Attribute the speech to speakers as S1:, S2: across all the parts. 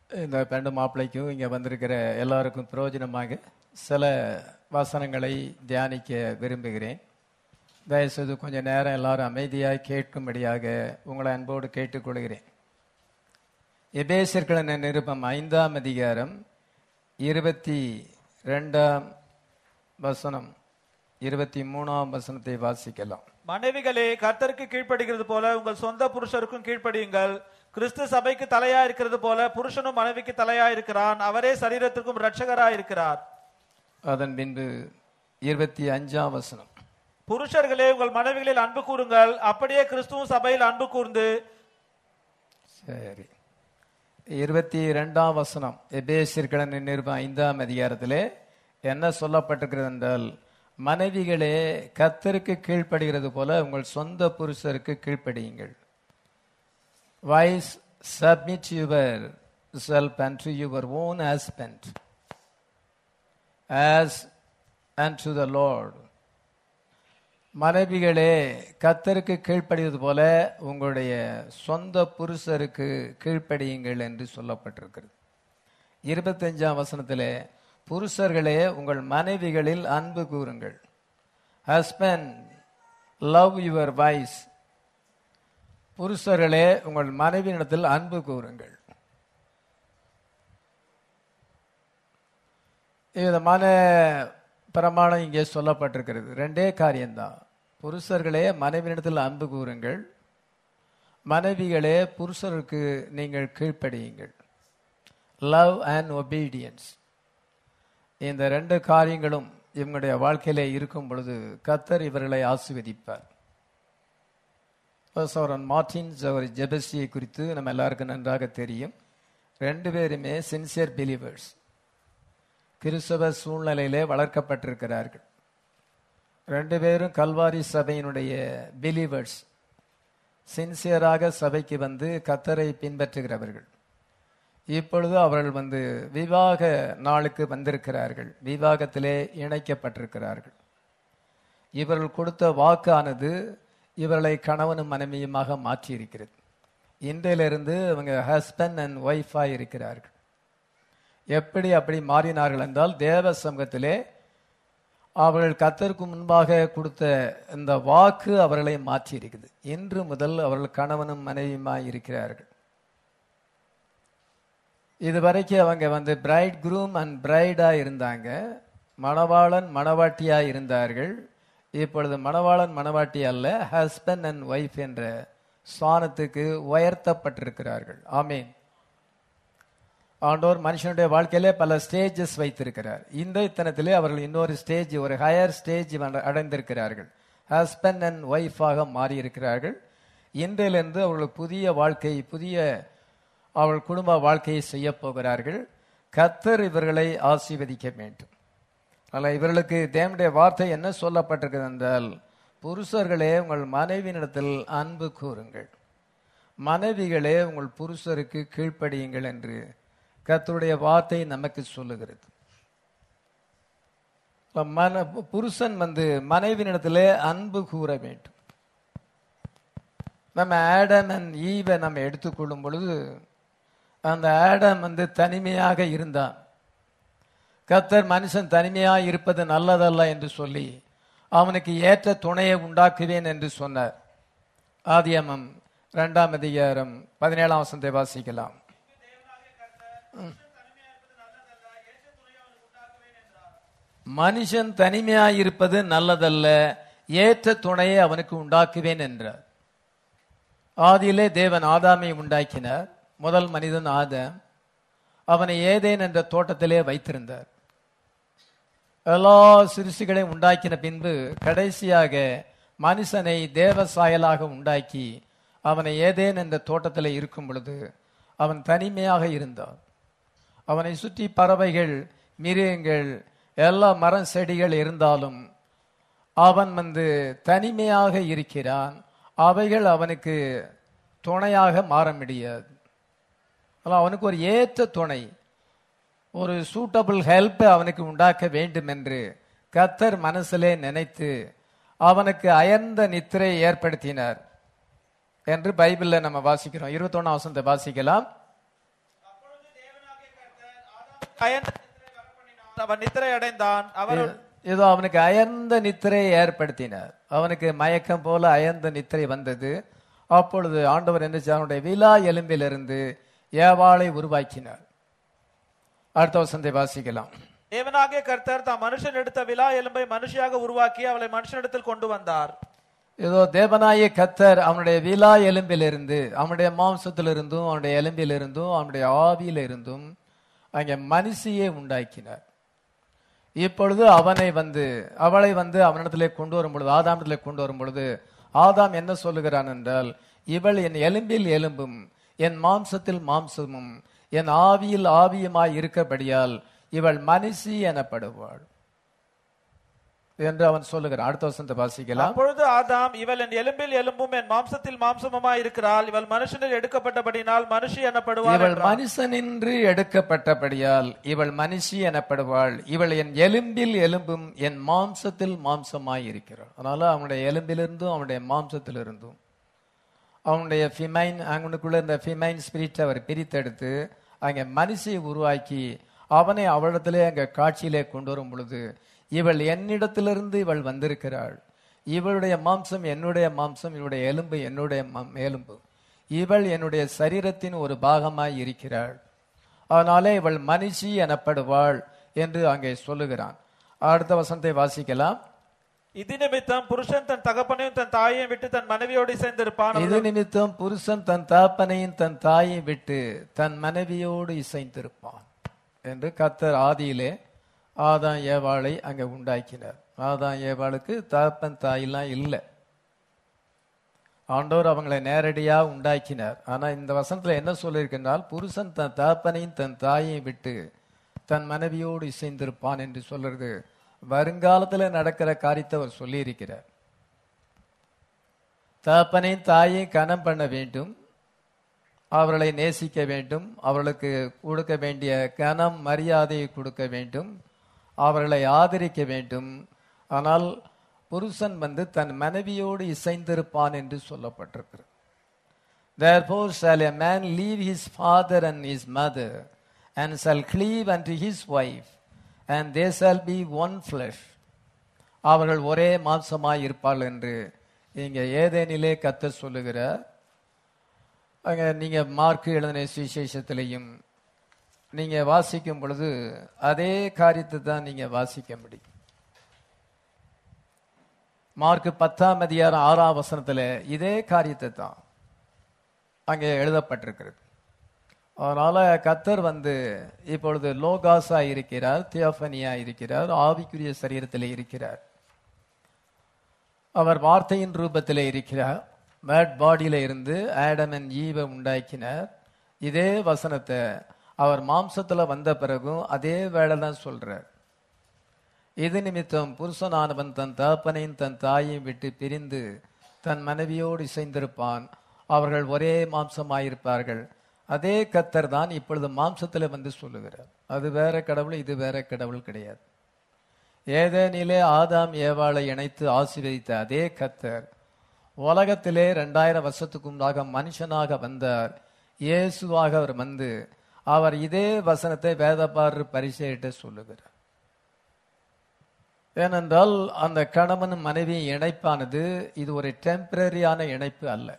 S1: இந்த பெண்டு மாப்பிள்ளைக்கும் இங்கே வந்திருக்கிற எல்லாருக்கும் பிரயோஜனமாக சில வசனங்களை தியானிக்க விரும்புகிறேன் தயவுசெய்து கொஞ்சம் நேரம் எல்லாரும் அமைதியாக கேட்கும்படியாக உங்களை அன்போடு கேட்டுக்கொள்கிறேன் எபேசியர்களின் நிருபம் ஐந்தாம் அதிகாரம் இருபத்தி ரெண்டாம் வசனம் இருபத்தி மூணாம் வசனத்தை வாசிக்கலாம்
S2: மனைவிகளே கர்த்தருக்கு கீழ்ப்படுகிறது போல உங்கள் சொந்த புருஷருக்கும் கீழ்ப்படியுங்கள் கிறிஸ்து சபைக்கு தலையா இருக்கிறது போல புருஷனும் மனைவிக்கு தலையா இருக்கிறான் அவரே சரீரத்திற்கும் இரட்சகராய் இருக்கிறார்
S1: அதன் பின்பு இருபத்தி அஞ்சாம் வசனம்
S2: புருஷர்களே உங்கள் மனைவிகளில் அன்பு கூறுங்கள் அப்படியே கிறிஸ்துவும் சபையில் அன்பு கூர்ந்து
S1: சரி இருபத்தி ரெண்டாம் வசனம் எபேசியர்களின் நிருபம் ஐந்தாம் அதிகாரத்திலே என்ன சொல்லப்பட்டிருக்கிறது என்றால் மனைவிகளே கத்தருக்கு கீழ்ப்படுகிறது போல உங்கள் சொந்த புருஷருக்கு கீழ்ப்படியுங்கள் wives submit yourself and to your own husband as and to the Lord மனைவிகளே கத்தருக்கு கீழ்ப்படிவது போல உங்களுடைய சொந்த புருஷருக்கு கீழ்ப்படியுங்கள் என்று சொல்லப்பட்டிருக்கிறது இருபத்தஞ்சாம் வசனத்திலே புருஷர்களே உங்கள் மனைவிகளில் அன்பு கூறுங்கள் ஹஸ்பண்ட் லவ் யுவர் வைஸ் புருஷர்களே உங்கள் மனைவியிடத்தில் அன்பு கூறுங்கள் விதமான பிரமாணம் இங்கே சொல்லப்பட்டிருக்கிறது ரெண்டே காரியம்தான் புருஷர்களே மனைவியிடத்தில் அன்பு கூறுங்கள் மனைவிகளே புருஷருக்கு நீங்கள் கீழ்ப்படியுங்கள் லவ் அண்ட் ஒபீடியன்ஸ் இந்த ரெண்டு காரியங்களும் இவங்களுடைய வாழ்க்கையிலே இருக்கும் பொழுது கத்தர் இவர்களை ஆசிர்வதிப்பார் சோரன் மார்டின்ஸ் அவர் ஜெபஸ்டியை குறித்து நம்ம எல்லாருக்கும் நன்றாக தெரியும் ரெண்டு பேருமே சின்சியர் பிலீவர்ஸ் கிறிஸ்தவ சூழ்நிலையிலே வளர்க்கப்பட்டிருக்கிறார்கள் ரெண்டு பேரும் கல்வாரி சபையினுடைய பிலீவர்ஸ் சின்சியராக சபைக்கு வந்து கத்தரை பின்பற்றுகிறவர்கள் இப்பொழுது அவர்கள் வந்து விவாக நாளுக்கு வந்திருக்கிறார்கள் விவாகத்திலே இணைக்கப்பட்டிருக்கிறார்கள் இவர்கள் கொடுத்த வாக்கானது இவர்களை கணவனும் மனைவியுமாக மாற்றியிருக்கிறது இன்றையிலிருந்து அவங்க ஹஸ்பண்ட் அண்ட் ஒய்ஃபாக இருக்கிறார்கள் எப்படி அப்படி மாறினார்கள் என்றால் தேவ சமூகத்திலே அவர்கள் கத்தருக்கு முன்பாக கொடுத்த இந்த வாக்கு அவர்களை மாற்றி இருக்குது இன்று முதல் அவர்கள் கணவனும் மனைவியுமாய் இருக்கிறார்கள் இதுவரைக்கும் அவங்க வந்து பிரைட் குரூம் அண்ட் பிரைடா இருந்தாங்க மணவாளன் மணவாட்டியா இருந்தார்கள் இப்பொழுது மணவாளன் மணவாட்டி அல்ல ஹஸ்பண்ட் அண்ட் ஒய்ஃப் என்ற ஸ்தானத்துக்கு உயர்த்தப்பட்டிருக்கிறார்கள் ஆமீன் ஆண்டோர் மனுஷனுடைய வாழ்க்கையிலே பல ஸ்டேஜஸ் வைத்திருக்கிறார் இந்த இத்தனத்திலே அவர்கள் இன்னொரு ஸ்டேஜ் ஒரு ஹையர் ஸ்டேஜ் அடைந்திருக்கிறார்கள் ஹஸ்பண்ட் அண்ட் ஒய்ஃபாக மாறியிருக்கிறார்கள் இன்றையிலிருந்து அவர்கள் புதிய வாழ்க்கை புதிய அவள் குடும்ப வாழ்க்கையை செய்ய போகிறார்கள் கத்தர் இவர்களை ஆசீர்வதிக்க வேண்டும் அல்ல இவர்களுக்கு தேவனுடைய வார்த்தை என்ன சொல்லப்பட்டிருக்கிறது என்றால் புருஷர்களே உங்கள் மனைவியினிடத்தில் அன்பு கூறுங்கள் மனைவிகளே உங்கள் புருஷருக்கு கீழ்ப்படியுங்கள் என்று கத்தருடைய வார்த்தை நமக்கு சொல்லுகிறது மன புருஷன் வந்து மனைவியினிடத்திலே அன்பு கூற வேண்டும் நம்ம ஆடம் அண்ட் ஈவை நம்ம எடுத்துக்கொள்ளும் பொழுது அந்த ஆடம் வந்து தனிமையாக இருந்தான் கத்தர் மனுஷன் தனிமையாக இருப்பது நல்லதல்ல என்று சொல்லி அவனுக்கு ஏற்ற துணையை உண்டாக்குவேன் என்று சொன்னார் ஆதியமம் இரண்டாம் அதிகாரம் பதினேழாம் வசனத்தை வாசிக்கலாம் மனுஷன் தனிமையாய் இருப்பது நல்லதல்ல ஏற்ற துணையை அவனுக்கு உண்டாக்குவேன் என்றார் ஆதியிலே தேவன் ஆதாமை உண்டாக்கினார் முதல் மனிதன் ஆதம் அவனை ஏதேன் என்ற தோட்டத்திலே வைத்திருந்தார் எல்லா சிறுசுகளையும் உண்டாக்கின பின்பு கடைசியாக மனுஷனை தேவ சாயலாக உண்டாக்கி அவனை ஏதேன் என்ற தோட்டத்தில் இருக்கும் பொழுது அவன் தனிமையாக இருந்தான் அவனை சுற்றி பறவைகள் மிருகங்கள் எல்லா மரம் செடிகள் இருந்தாலும் அவன் வந்து தனிமையாக இருக்கிறான் அவைகள் அவனுக்கு துணையாக மாற முடியாது அவனுக்கு ஒரு ஏற்ற துணை ஒரு சூட்டபிள் ஹெல்ப் அவனுக்கு உண்டாக்க வேண்டும் என்று கத்தர் மனசிலே நினைத்து அவனுக்கு அயர்ந்த நித்திரை ஏற்படுத்தினார் என்று பைபிள்ல நம்ம வாசிக்கிறோம் இருபத்தொன்னு வசனத்தை வாசிக்கலாம்
S2: அயர்ந்த நித்திரை வரப்பண்ணினான். அவன் நித்திரை அடைந்தான் அவர்
S1: ஏதோ அவனுக்கு அயர்ந்த நித்திரையை ஏற்படுத்தினார் அவனுக்கு மயக்கம் போல அயர்ந்த நித்திரை வந்தது அப்பொழுது ஆண்டவர் என்ன செய்தார்? அவனுடைய விலா எலும்பிலிருந்து ஏவாளை உருவாக்கினார் அடுத்த வசந்தை வாசிக்கலாம்
S2: தேவனாகிய கர்த்தர் தாம் மனுஷன் எடுத்த விலா எலும்பை மனுஷியாக உருவாக்கி அவளை மனுஷனிடத்தில் கொண்டு வந்தார்
S1: ஏதோ தேவனாய கத்தர் அவனுடைய விலா எலும்பிலிருந்து அவனுடைய மாம்சத்திலிருந்தும் அவனுடைய எலும்பிலிருந்தும் அவனுடைய ஆவியிலிருந்தும் அங்கே மனுஷியை உண்டாக்கினார் இப்பொழுது அவனை வந்து அவளை வந்து அவனிடத்திலே கொண்டு வரும் பொழுது ஆதாமிடத்திலே கொண்டு வரும் பொழுது ஆதாம் என்ன சொல்லுகிறான் என்றால் இவள் என் எலும்பில் எலும்பும் என் மாம்சத்தில் மாம்சமும் என் ஆவியில் ஆவியுமாய் இருக்கபடியால் இவள் மனுஷி எனப்படுவாள் என்று அவன் சொல்லுகிறான் அடுத்த வசனத்தை வாசிக்கலாம்
S2: அப்பொழுது ஆதாம் இவள் என் எலும்பில் எலும்பும் என் மாம்சத்தில் மாம்சமுமாய் இருக்கிறாள் இவள் மனுஷனில் எடுக்கப்பட்டபடினால் மனுஷி எனப்படுவாள்
S1: இவள்
S2: என்றார்.
S1: மனுஷனின்று எடுக்கப்பட்டபடியால் இவள் மனுஷி எனப்படுவாள் இவள் என் எலும்பில் எலும்பும் என் மாம்சத்தில் மாம்சமாய் இருக்கிறாள் அதனால அவனுடைய எலும்பிலிருந்தும் அவனுடைய மாம்சத்திலிருந்தும் அவனுடைய ஃபிமைன் அவனுக்குள்ள இருந்த ஃபிமைன் ஸ்பிரிட் அவர் பிரித்தெடுத்து அங்கே மனுஷியை உருவாக்கி அவனை அவளிடத்திலே அங்கே காட்சியிலே கொண்டு வரும் பொழுது இவள் என்னிடத்திலிருந்து இவள் வந்திருக்கிறாள் இவளுடைய மாம்சம் என்னுடைய மாம்சம் இவளுடைய எலும்பு என்னுடைய மம்- எலும்பு இவள் என்னுடைய சரீரத்தின் ஒரு பாகமாய் இருக்கிறாள் அதனாலே இவள் மனுஷி எனப்படுவாள் என்று அங்கே சொல்லுகிறான் அடுத்த வசனத்தை வாசிக்கலாம்
S2: இது நிமித்தம் புருஷன் தன் தகப்பனையும் தன் தாயையும் விட்டு தன் மனைவியோடு சேர்ந்திருப்பான்
S1: இது நிமித்தம் புருஷன் தன் தாப்பனையும் தன் தாயை விட்டு தன் மனைவியோடு இசைந்திருப்பான் என்று கத்தர் ஆதியிலே ஆதாம் ஏவாளை அங்கே உண்டாக்கினார் ஆதாம் ஏவாளுக்கு தாப்பன் தாயெல்லாம் இல்லை ஆண்டவர் அவங்களை நேரடியா உண்டாக்கினார் ஆனா இந்த வசனத்துல என்ன சொல்லியிருக்கின்றால் புருஷன் தன் தாப்பனையும் தன் தாயையும் விட்டு தன் மனைவியோடு இசைந்திருப்பான் என்று சொல்றது வருங்காலத்துல நடக்கிற காரியத்தை அவர் சொல்லியிருக்கிறார் தகப்பனையும் தாயையும் கனம் பண்ண வேண்டும் அவர்களை நேசிக்க வேண்டும் அவர்களுக்கு கொடுக்க வேண்டிய கனம் மரியாதையை கொடுக்க வேண்டும் அவர்களை ஆதரிக்க வேண்டும் ஆனால் புருஷன் வந்து தன் மனைவியோடு இசைந்திருப்பான் என்று சொல்லப்பட்டிருக்கிறது Therefore shall a man leave his father and his mother, and shall cleave unto his wife, and they shall be one flesh. அவர்கள் ஒரே மாம்சமாய் இருப்பாள் என்று இங்க ஏதேனிலே கத்த சொல்லுகிறார் அங்க நீங்க மார்க் எழுதின சுவிசேஷத்திலையும் நீங்க வாசிக்கும் பொழுது அதே காரியத்தை தான் நீங்க வாசிக்க முடியும் மார்க் பத்தாம் அதிகாரம் ஆறாம் வசனத்துல இதே காரியத்தை தான் அங்கே எழுதப்பட்டிருக்கிறது அதனால கத்தர் வந்து இப்பொழுது லோகாசா இருக்கிறார் தியோபனியா இருக்கிறார் ஆவிக்குரிய சரீரத்தில் இருக்கிறார் அவர் வார்த்தையின் ரூபத்தில் இருக்கிறார் மேட் பாடியில இருந்து ஆடம் அண்ட் ஈவை உண்டாக்கினார் இதே வசனத்தை அவர் மாம்சத்துல வந்த பிறகும் அதே வேலை தான் சொல்றார் இது நிமித்தம் புருஷனானவன் தன் தகப்பனையும் தன் தாயையும் விட்டு பிரிந்து தன் மனைவியோடு இசைந்திருப்பான் அவர்கள் ஒரே மாம்சமாயிருப்பார்கள் அதே கத்தர் தான் இப்பொழுது மாம்சத்துல வந்து சொல்லுகிறார் அது வேற கடவுள் இது வேற கடவுள் கிடையாது ஏதேனிலே ஆதாம் ஏவாளை இணைத்து ஆசீர்வதித்த அதே கத்தர் உலகத்திலே ரெண்டாயிரம் வருஷத்துக்கு முன்பாக மனுஷனாக வந்தார் இயேசுவாக அவர் வந்து அவர் இதே வசனத்தை வேதப்பாரு பரிசையிட்டு சொல்லுகிறார் ஏனென்றால் அந்த கணவன் மனைவி இணைப்பானது இது ஒரு டெம்பரரியான இணைப்பு அல்ல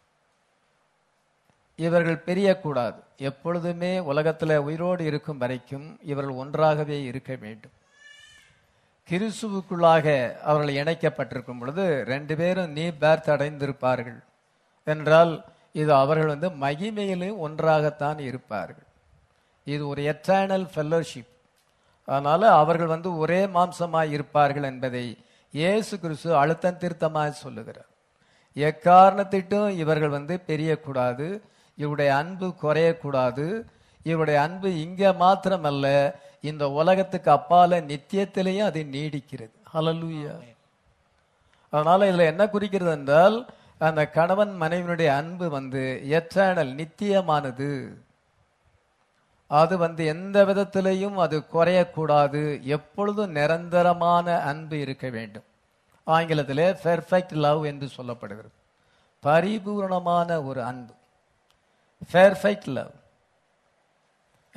S1: இவர்கள் பிரியக்கூடாது எப்பொழுதுமே உலகத்துல உயிரோடு இருக்கும் வரைக்கும் இவர்கள் ஒன்றாகவே இருக்க வேண்டும் கிறிஸ்துவுக்குள்ளாக அவர்கள் இணைக்கப்பட்டிருக்கும் பொழுது ரெண்டு பேரும் நீ பேர்த் அடைந்திருப்பார்கள் என்றால் இது அவர்கள் வந்து மகிமையிலும் ஒன்றாகத்தான் இருப்பார்கள் இது ஒரு எட்டர்னல் ஃபெல்லோஷிப் அதனால அவர்கள் வந்து ஒரே மாம்சமாய் இருப்பார்கள் என்பதை இயேசு கிறிஸ்து அழுத்தம் திருத்தமாய் சொல்லுகிறார் எக்காரணத்திட்டும் இவர்கள் வந்து பெரியக்கூடாது இவருடைய அன்பு குறையக்கூடாது இவருடைய அன்பு இங்க மாத்திரமல்ல இந்த உலகத்துக்கு அப்பால நித்தியத்திலேயும் அது நீடிக்கிறது ஹalleluya அதனால இதுல என்ன குறிக்கிறது என்றால் அந்த கணவன் மனைவியினுடைய அன்பு வந்து எட்டர்னல் நித்தியமானது அது வந்து எந்த விதத்திலையும் அது குறையக்கூடாது எப்பொழுதும் நிரந்தரமான அன்பு இருக்க வேண்டும் ஆங்கிலத்திலே பெர்ஃபெக்ட் லவ் என்று சொல்லப்படுகிறது பரிபூரணமான ஒரு அன்பு perfect love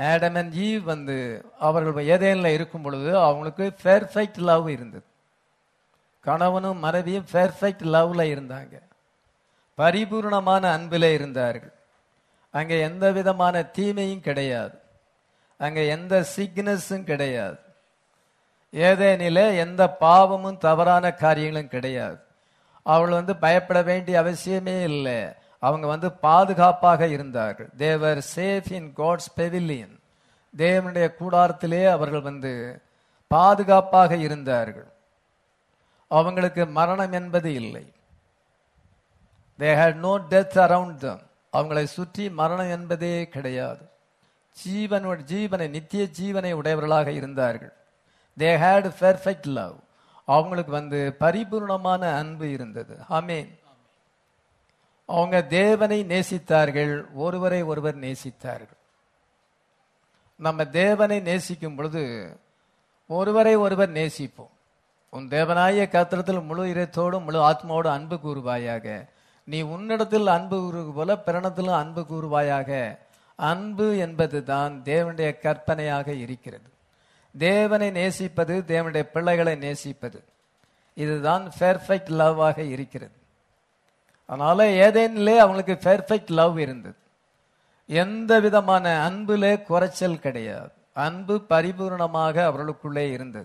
S1: Adam and Eve வந்து அவர்கள் ஏதேனில் இருக்கும் பொழுது அவங்களுக்கு பெர்ஃபெக்ட் லவ் இருந்தது கணவனும் மனைவியும் பெர்ஃபெக்ட் லவ்ல இருந்தாங்க பரிபூர்ணமான அன்பில் இருந்தார்கள் அங்கே எந்த விதமான தீமையும் கிடையாது அங்கே எந்த சிக்னஸும் கிடையாது ஏதேனில எந்த பாவமும் தவறான காரியங்களும் கிடையாது அவள் வந்து பயப்பட வேண்டிய அவசியமே இல்லை அவங்க வந்து பாதுகாப்பாக இருந்தார்கள் தேவர் சேஃப் இன் காட்ஸ் பெவிலியன் தேவனுடைய கூடாரத்திலே அவர்கள் வந்து பாதுகாப்பாக இருந்தார்கள் அவங்களுக்கு மரணம் என்பது இல்லை they had no death around them அவங்களை சுற்றி மரணம் என்பதே கிடையாது ஜீவனோட ஜீவனை நித்திய ஜீவனை உடையவர்களாக இருந்தார்கள் தே ஹேட் பெர்ஃபெக்ட் லவ் அவங்களுக்கு வந்து பரிபூர்ணமான அன்பு இருந்தது ஆமேன் அவங்க தேவனை நேசித்தார்கள் ஒருவரை ஒருவர் நேசித்தார்கள் நம்ம தேவனை நேசிக்கும் பொழுது ஒருவரை ஒருவர் நேசிப்போம் உன் தேவனாய கத்திரத்தில் முழு இதயத்தோடும் முழு ஆத்மாவோடு அன்பு கூறுவாயாக நீ உன்னிடத்தில் அன்பு கூறுவது போல பிரணத்திலும் அன்பு கூறுவாயாக அன்பு என்பது தான் தேவனுடைய கற்பனையாக இருக்கிறது தேவனை நேசிப்பது தேவனுடைய பிள்ளைகளை நேசிப்பது இதுதான் பெர்ஃபெக்ட் லவ்வாக இருக்கிறது அதனால ஏதேனிலே அவங்களுக்கு பெர்ஃபெக்ட் லவ் இருந்தது எந்த விதமான அன்புலே குறைச்சல் கிடையாது அன்பு பரிபூர்ணமாக அவர்களுக்குள்ளே இருந்தது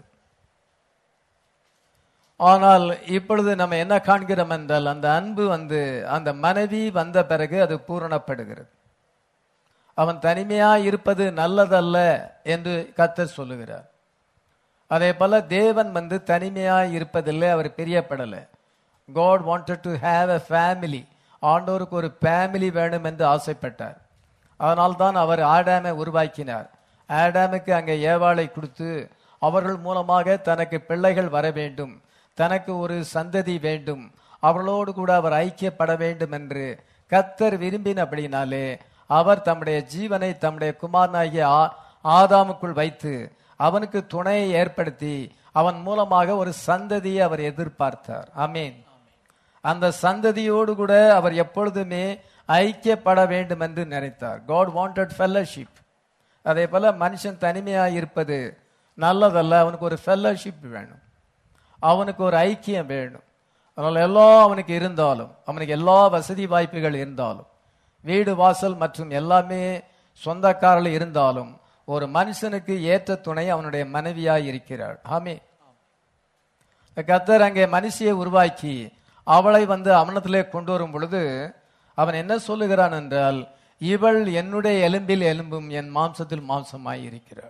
S1: ஆனால் இப்பொழுது நம்ம என்ன காண்கிறோம் என்றால் அந்த அன்பு வந்து அந்த மனைவி வந்த பிறகு அது பூரணப்படுகிறது அவன் தனிமையா இருப்பது நல்லதல்ல என்று கத்தர் சொல்லுகிறார் அதே போல தேவன் வந்து தனிமையா இருப்பதில்லை அவர் பிரியப்படலை God wanted to have a family ஆண்டோருக்கு ஒரு ஃபேமிலி வேணும் என்று ஆசைப்பட்டார் அதனால்தான் அவர் ஆடாமை உருவாக்கினார் ஆடாமுக்கு அங்கே ஏவாளை கொடுத்து அவர்கள் மூலமாக தனக்கு பிள்ளைகள் வர வேண்டும் தனக்கு ஒரு சந்ததி வேண்டும் அவர்களோடு கூட அவர் ஐக்கியப்பட வேண்டும் என்று கத்தர் விரும்பினபடினாலே அவர் தம்முடைய ஜீவனை தம்முடைய குமாரனாகிய ஆ- ஆதாமுக்குள் வைத்து அவனுக்கு துணையை ஏற்படுத்தி அவன் மூலமாக ஒரு சந்ததியை அவர் எதிர்பார்த்தார் ஆமீன் அந்த சந்ததியோடு கூட அவர் எப்பொழுதுமே ஐக்கியப்பட வேண்டும் என்று நினைத்தார் காட் வாண்டட் ஃபெல்லோஷிப் அதே போல மனுஷன் தனிமையாக இருப்பது நல்லதல்ல அவனுக்கு ஒரு ஃபெல்லோஷிப் வேணும் அவனுக்கு ஒரு ஐக்கியம் வேணும் அதனால எல்லாம் அவனுக்கு இருந்தாலும் அவனுக்கு எல்லா வசதி வாய்ப்புகள் இருந்தாலும் வீடு வாசல் மற்றும் எல்லாமே சொந்தக்காரர்கள் இருந்தாலும் ஒரு மனுஷனுக்கு ஏற்ற துணை அவனுடைய மனைவியாய் இருக்கிறாள் ஆமே கத்தர் அங்கே மனுஷியை உருவாக்கி அவளை வந்து அவனத்திலே கொண்டு வரும் பொழுது அவன் என்ன சொல்லுகிறான் என்றால் இவள் என்னுடைய எலும்பில் எலும்பும் என் மாம்சத்தில் மாம்சமாய் இருக்கிறாள்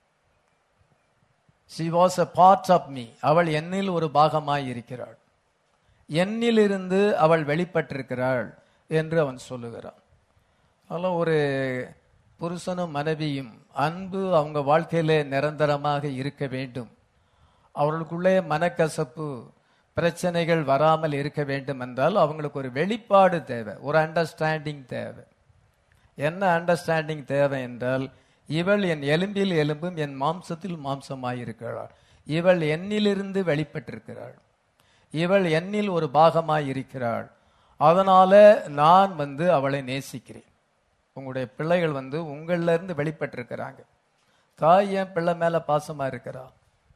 S1: she was a part of me அவள் என்னில் ஒரு பாகமாய் இருக்கிறாள் என்னிலிருந்து அவள் வெளிப்பட்டிருக்கிறாள் என்று அவன் சொல்லுகிறான் அதனால் ஒரு புருஷனும் மனைவியும் அன்பு அவங்க வாழ்க்கையிலே நிரந்தரமாக இருக்க வேண்டும் அவர்களுக்குள்ளே மனக்கசப்பு பிரச்சனைகள் வராமல் இருக்க வேண்டும் என்றால் அவங்களுக்கு ஒரு வெளிப்பாடு தேவை ஒரு அண்டர்ஸ்டாண்டிங் தேவை என்ன அண்டர்ஸ்டாண்டிங் தேவை என்றால் இவள் என் எலும்பில் எலும்பும் என் மாம்சத்தில் மாம்சமாயிருக்கிறாள் இவள் என்னிலிருந்து வெளிப்பட்டிருக்கிறாள் இவள் என்னில் ஒரு பாகமாய் இருக்கிறாள் அதனால நான் வந்து அவளை நேசிக்கிறேன் உங்களுடைய பிள்ளைகள் வந்து உங்கள்ல இருந்து வெளிப்பட்டிருக்கிறாங்க தாய் என் பிள்ளை மேல பாசமா இருக்கிறா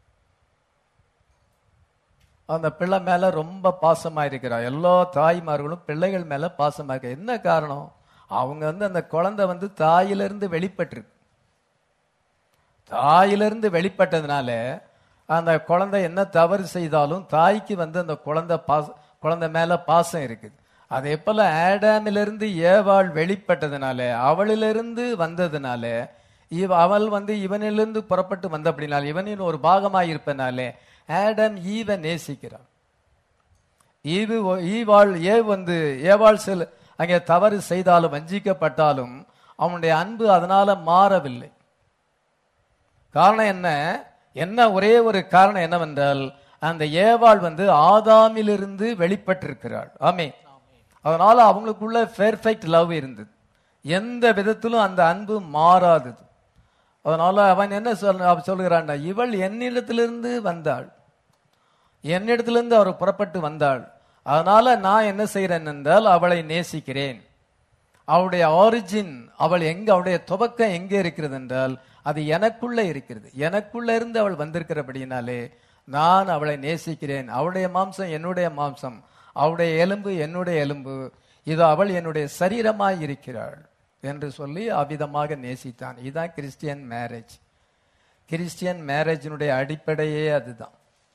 S1: அந்த பிள்ளை மேல ரொம்ப பாசமா இருக்கிறா எல்லா தாய்மார்களும் பிள்ளைகள் மேல பாசமா இருக்க என்ன காரணம் அவங்க வந்து அந்த குழந்தை வந்து தாயிலிருந்து வெளிப்பட்டிருக்கு தாயிலிருந்து வெளிப்பட்டதுனால அந்த குழந்தை என்ன தவறு செய்தாலும் தாய்க்கு வந்து அந்த குழந்தை பாச குழந்தை மேல பாசம் இருக்குது அதே போல ஆடாமிலிருந்து ஏவாள் வெளிப்பட்டதுனால அவளிலிருந்து வந்ததுனால இவ அவள் வந்து இவனிலிருந்து புறப்பட்டு வந்தபடினால் இவனின் ஒரு பாகமாய் இருப்பனாலே ஆடம் ஈவ நேசிக்கிறான் ஈவு ஒ- ஈவாள் ஏ வந்து ஏவாள் செல் அங்கே தவறு செய்தாலும் வஞ்சிக்கப்பட்டாலும் அவனுடைய அன்பு அதனால மாறவில்லை காரணம் என்ன என்ன ஒரே ஒரு காரணம் என்னவென்றால் அந்த ஏவாள் வந்து ஆதாமிலிருந்து வெளிப்பட்டிருக்கிறாள் ஆமே அதனால அவங்களுக்குள்ள பெர்ஃபெக்ட் லவ் இருந்தது எந்த விதத்திலும் அந்த அன்பு மாறாதது அதனால அவன் என்ன சொல் அவன் சொல்கிறான் இவள் என்னிடத்திலிருந்து வந்தாள் என்னிடத்திலிருந்து அவர் புறப்பட்டு வந்தாள் அதனால நான் என்ன செய்கிறேன் என்றால் அவளை நேசிக்கிறேன் அவளுடைய ஆரிஜின் அவள் எங்க அவளுடைய துவக்கம் எங்கே இருக்கிறது என்றால் அது எனக்குள்ள இருக்கிறது எனக்குள்ள இருந்து அவள் வந்திருக்கிறபடினாலே நான் அவளை நேசிக்கிறேன் அவளுடைய மாம்சம் என்னுடைய மாம்சம் அவளுடைய எலும்பு என்னுடைய எலும்பு இது அவள் என்னுடைய சரீரமாய் இருக்கிறாள் என்று சொல்லி அவ்விதமாக நேசித்தான் இதுதான் கிறிஸ்டியன் மேரேஜ் கிறிஸ்டியன் மேரேஜினுடைய அடிப்படையே அதுதான்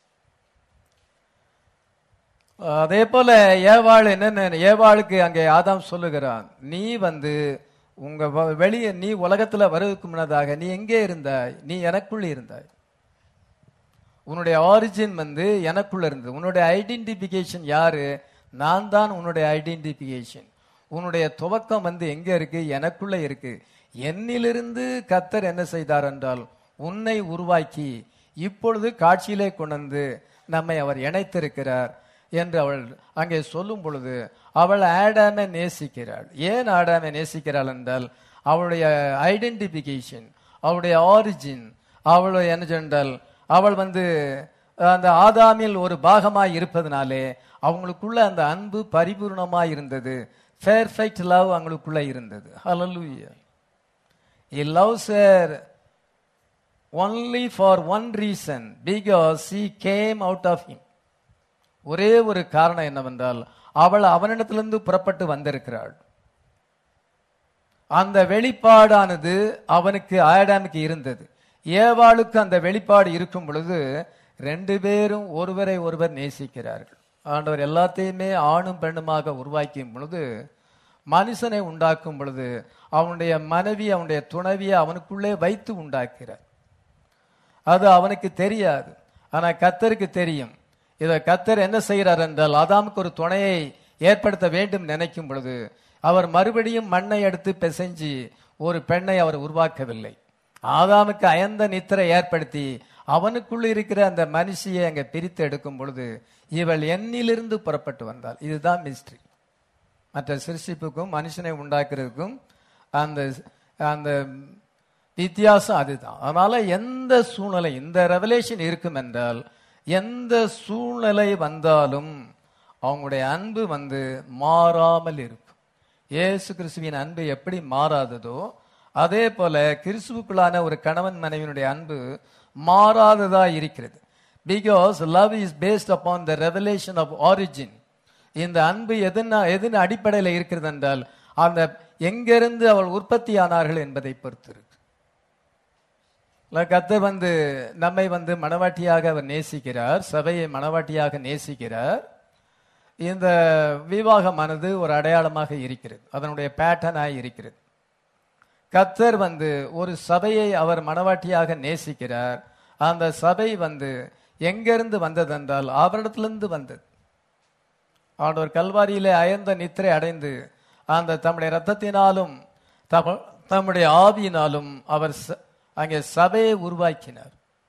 S1: அதே போல ஏவாள் என்ன ஏவாளுக்கு அங்கே ஆதாம் சொல்லுகிறான் நீ வந்து உங்க வ- வெளியே நீ உலகத்துல வருவதற்கு முன்னதாக நீ எங்கே இருந்தாய் நீ எனக்குள்ள இருந்தாய் உன்னுடைய ஆரிஜின் வந்து எனக்குள்ள இருந்தது உன்னுடைய ஐடென்டிபிகேஷன் யாரு நான் தான் உன்னுடைய ஐடென்டிபிகேஷன் உன்னுடைய துவக்கம் வந்து எங்க இருக்கு எனக்குள்ள இருக்கு என்னிலிருந்து கத்தர் என்ன செய்தார் என்றால் உன்னை உருவாக்கி இப்பொழுது காட்சியிலே கொண்டு வந்து நம்மை அவர் இணைத்திருக்கிறார் என்று அவள் அங்கே சொல்லும் பொழுது அவள் ஆடாமை நேசிக்கிறாள் ஏன் ஆடாமை நேசிக்கிறாள் என்றால் அவளுடைய ஐடென்டிபிகேஷன் அவளுடைய ஆரிஜின் அவளுடைய என்ன சொன்னால் அவள் வந்து அந்த ஆதாமில் ஒரு பாகமாய் இருப்பதனாலே அவங்களுக்குள்ள அந்த அன்பு பரிபூர்ணமாய் இருந்தது பெர்ஃபெக்ட் லவ் அவங்களுக்குள்ள இருந்தது ஹalleluya he loves her only for one reason because he came out of him ஒரே ஒரு காரணம் என்னவென்றால் அவள் அவனிடத்திலிருந்து புறப்பட்டு வந்திருக்கிறாள் அந்த வெளிப்பாடானது அவனுக்கு ஆடாமுக்கு இருந்தது ஏவாளுக்கு அந்த வெளிப்பாடு இருக்கும் பொழுது ரெண்டு பேரும் ஒருவரை ஒருவர் நேசிக்கிறார்கள் ஆண்டவர் எல்லாத்தையுமே ஆணும் பெண்ணுமாக உருவாக்கும் பொழுது மனுஷனை உண்டாக்கும் பொழுது அவனுடைய மனைவி அவனுடைய துணைவியை அவனுக்குள்ளே வைத்து உண்டாக்கிறார் அது அவனுக்கு தெரியாது ஆனா கத்தருக்கு தெரியும் இதை கத்தர் என்ன செய்கிறார் என்றால் ஆதாமுக்கு ஒரு துணையை ஏற்படுத்த வேண்டும் நினைக்கும் பொழுது அவர் மறுபடியும் மண்ணை எடுத்து பிசைஞ்சு ஒரு பெண்ணை அவர் உருவாக்கவில்லை ஆதாமுக்கு அயந்த நித்திரை ஏற்படுத்தி அவனுக்குள்ள இருக்கிற அந்த மனுஷியை அங்க பிரித்து எடுக்கும் பொழுது இவள் எண்ணிலிருந்து புறப்பட்டு வந்தாள் இதுதான் மிஸ்ட்ரி மற்ற சிருஷ்டிப்புக்கும் மனுஷனை உண்டாக்குறதுக்கும் அந்த அந்த வித்தியாசம் அதுதான் அதனால எந்த சூழ்நிலை இந்த ரெவலேஷன் இருக்கும் என்றால் எந்த சூழ்நிலை வந்தாலும் அவங்களுடைய அன்பு வந்து மாறாமல் இருக்கும் இயேசு கிறிஸ்துவின் அன்பு எப்படி மாறாததோ அதே போல கிறிஸ்துவுக்குள்ளான ஒரு கணவன் மனைவியினுடைய அன்பு மாறாததா இருக்கிறது because love is based upon the revelation of origin இந்த அன்பு எதன எதன் அடிப்படையில் இருக்கிறது என்றால் அந்த எங்கிருந்து அவள் உற்பத்தி ஆனார்கள் என்பதை பொறுத்து இருக்கு இல்ல, கர்த்தர் வந்து நம்மை வந்து மணவாட்டியாக அவர் நேசிக்கிறார் சபையை மணவாட்டியாக நேசிக்கிறார் இந்த விவாகமானது ஒரு அடையாளமாக இருக்கிறது அதனுடைய பேட்டர்னாய் இருக்கிறது கத்தர் வந்து ஒரு சபையை அவர் மணவாட்டியாக நேசிக்கிறார் அந்த சபை வந்து எங்கிருந்து வந்ததென்றால் அவரிடத்திலிருந்து வந்தது ஆண்டவர் கல்வாரியிலே அயர்ந்த நித்திரை அடைந்து அந்த தம்முடைய ரத்தத்தினாலும் தம- தம்முடைய ஆவியினாலும் அவர் ச- அங்கே சபையை உருவாக்கினார்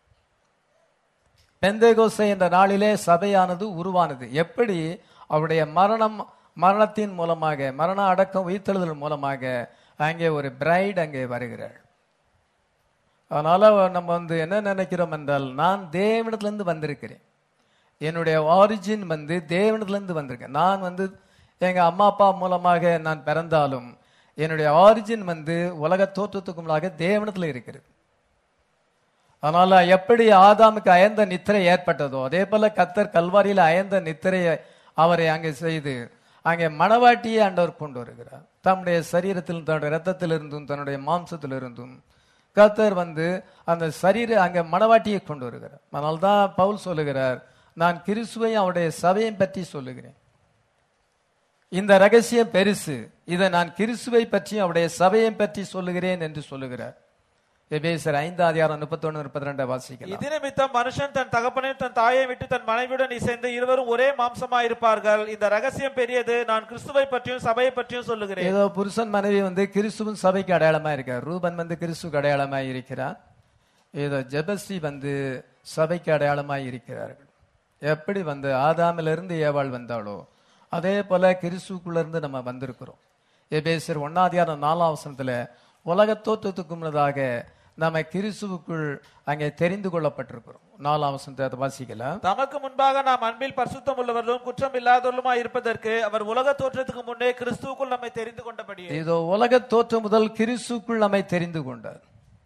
S1: பெந்தேகோசை என்ற நாளிலே சபையானது உருவானது எப்படி அவருடைய மரணம் மரணத்தின் மூலமாக மரண அடக்கம் உயிர்த்தெழுதல் மூலமாக அங்கே ஒரு பிரைட் அங்கே வருகிறாள் அதனால நம்ம வந்து என்ன நினைக்கிறோம் என்றால் நான் தேவனிடத்திலிருந்து வந்திருக்கிறேன் என்னுடைய ஆரிஜின் வந்து தேவனிடத்திலிருந்து வந்திருக்கேன் நான் வந்து எங்க அம்மா அப்பா மூலமாக நான் பிறந்தாலும் என்னுடைய ஆரிஜின் வந்து உலக தோற்றத்துக்கு முன்னாக தேவனத்தில் இருக்கிறது அதனால எப்படி ஆதாமுக்கு அயர்ந்த நித்திரை ஏற்பட்டதோ அதே போல கத்தர் கல்வாரியில அயர்ந்த நித்திரையை அவரை அங்கே செய்து அங்கே மணவாட்டியை ஆண்டவர் கொண்டு வருகிறார் தம்முடைய சரீரத்தில் தன்னுடைய ரத்தத்திலிருந்தும் தன்னுடைய மாம்சத்திலிருந்தும் கத்தர் வந்து அந்த சரீர அங்கே மணவாட்டியை கொண்டு வருகிறார் அதனால்தான் பவுல் சொல்லுகிறார் நான் கிறிஸ்துவையும் அவருடைய சபையும் பற்றி சொல்லுகிறேன் இந்த ரகசியம் பெருசு இதை நான் கிறிஸ்துவை பற்றி அவருடைய சபையை பற்றி சொல்லுகிறேன் என்று சொல்லுகிறார் எபேசர் ஐந்தாம் அதிகாரம் முப்பத்தொன்னு முப்பத்தி ரெண்டை வாசிக்கலாம்
S2: இது நிமித்தம் மனுஷன் தன் தகப்பனையும் தன் தாயை விட்டு தன் மனைவியுடன் இசைந்து இருவரும் ஒரே மாம்சமாயிருப்பார்கள் இந்த ரகசியம் பெரியது நான் கிறிஸ்துவை பற்றியும் சபையை பற்றியும் சொல்லுகிறேன்
S1: ஏதோ புருஷன் மனைவி வந்து கிறிஸ்துவின் சபைக்கு அடையாளமா இருக்கார் ரூபன் வந்து கிறிஸ்துக்கு அடையாளமா இருக்கிறார் ஏதோ ஜெபஸ்ரீ வந்து சபைக்கு அடையாளமா இருக்கிறார்கள் எப்படி வந்து ஆதாமிலிருந்து ஏவாள் வந்தாளோ அதே போல கிறிஸ்துக்குள்ள இருந்து நம்ம வந்திருக்கிறோம் எபேசர் ஒன்னாதியாரம் நாலாம் வசனத்துல உலக தோற்றத்துக்கு முன்னதாக நம்ம கிறிஸ்துவுக்குள் அங்கே தெரிந்து கொள்ளப்பட்டிருக்கிறோம் நாலாம் வசனத்தை அதை வாசிக்கலாம்
S2: தமக்கு முன்பாக நாம் அன்பில் பரிசுத்தம் உள்ளவர்களும் குற்றம் இல்லாதவர்களுமாய் இருப்பதற்கு அவர் உலக தோற்றத்துக்கு முன்னே கிறிஸ்துவுக்குள் நம்மை தெரிந்து கொண்டபடியே
S1: இதோ உலக தோற்றம் முதல் கிறிஸ்துக்குள் நம்மை தெரிந்து கொண்டார்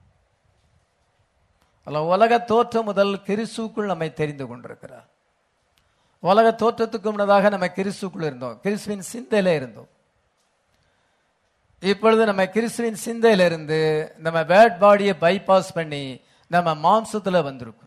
S1: அல்ல உலக தோற்றம் முதல் கிறிஸ்துக்குள் நம்மை தெரிந்து கொண்டிருக்கிறார் உலக தோற்றத்துக்கு முன்னதாக நம்ம கிறிஸ்துக்குள் இருந்தோம் கிறிஸ்துவின் சிந்தையில இருந்தோம் இப்பொழுது நம்ம கிறிஸ்துவின் சிந்தையில இருந்து நம்ம பேட் பாடியை பைபாஸ் பண்ணி நம்ம மாம்சத்துல வந்திருக்கிறோம்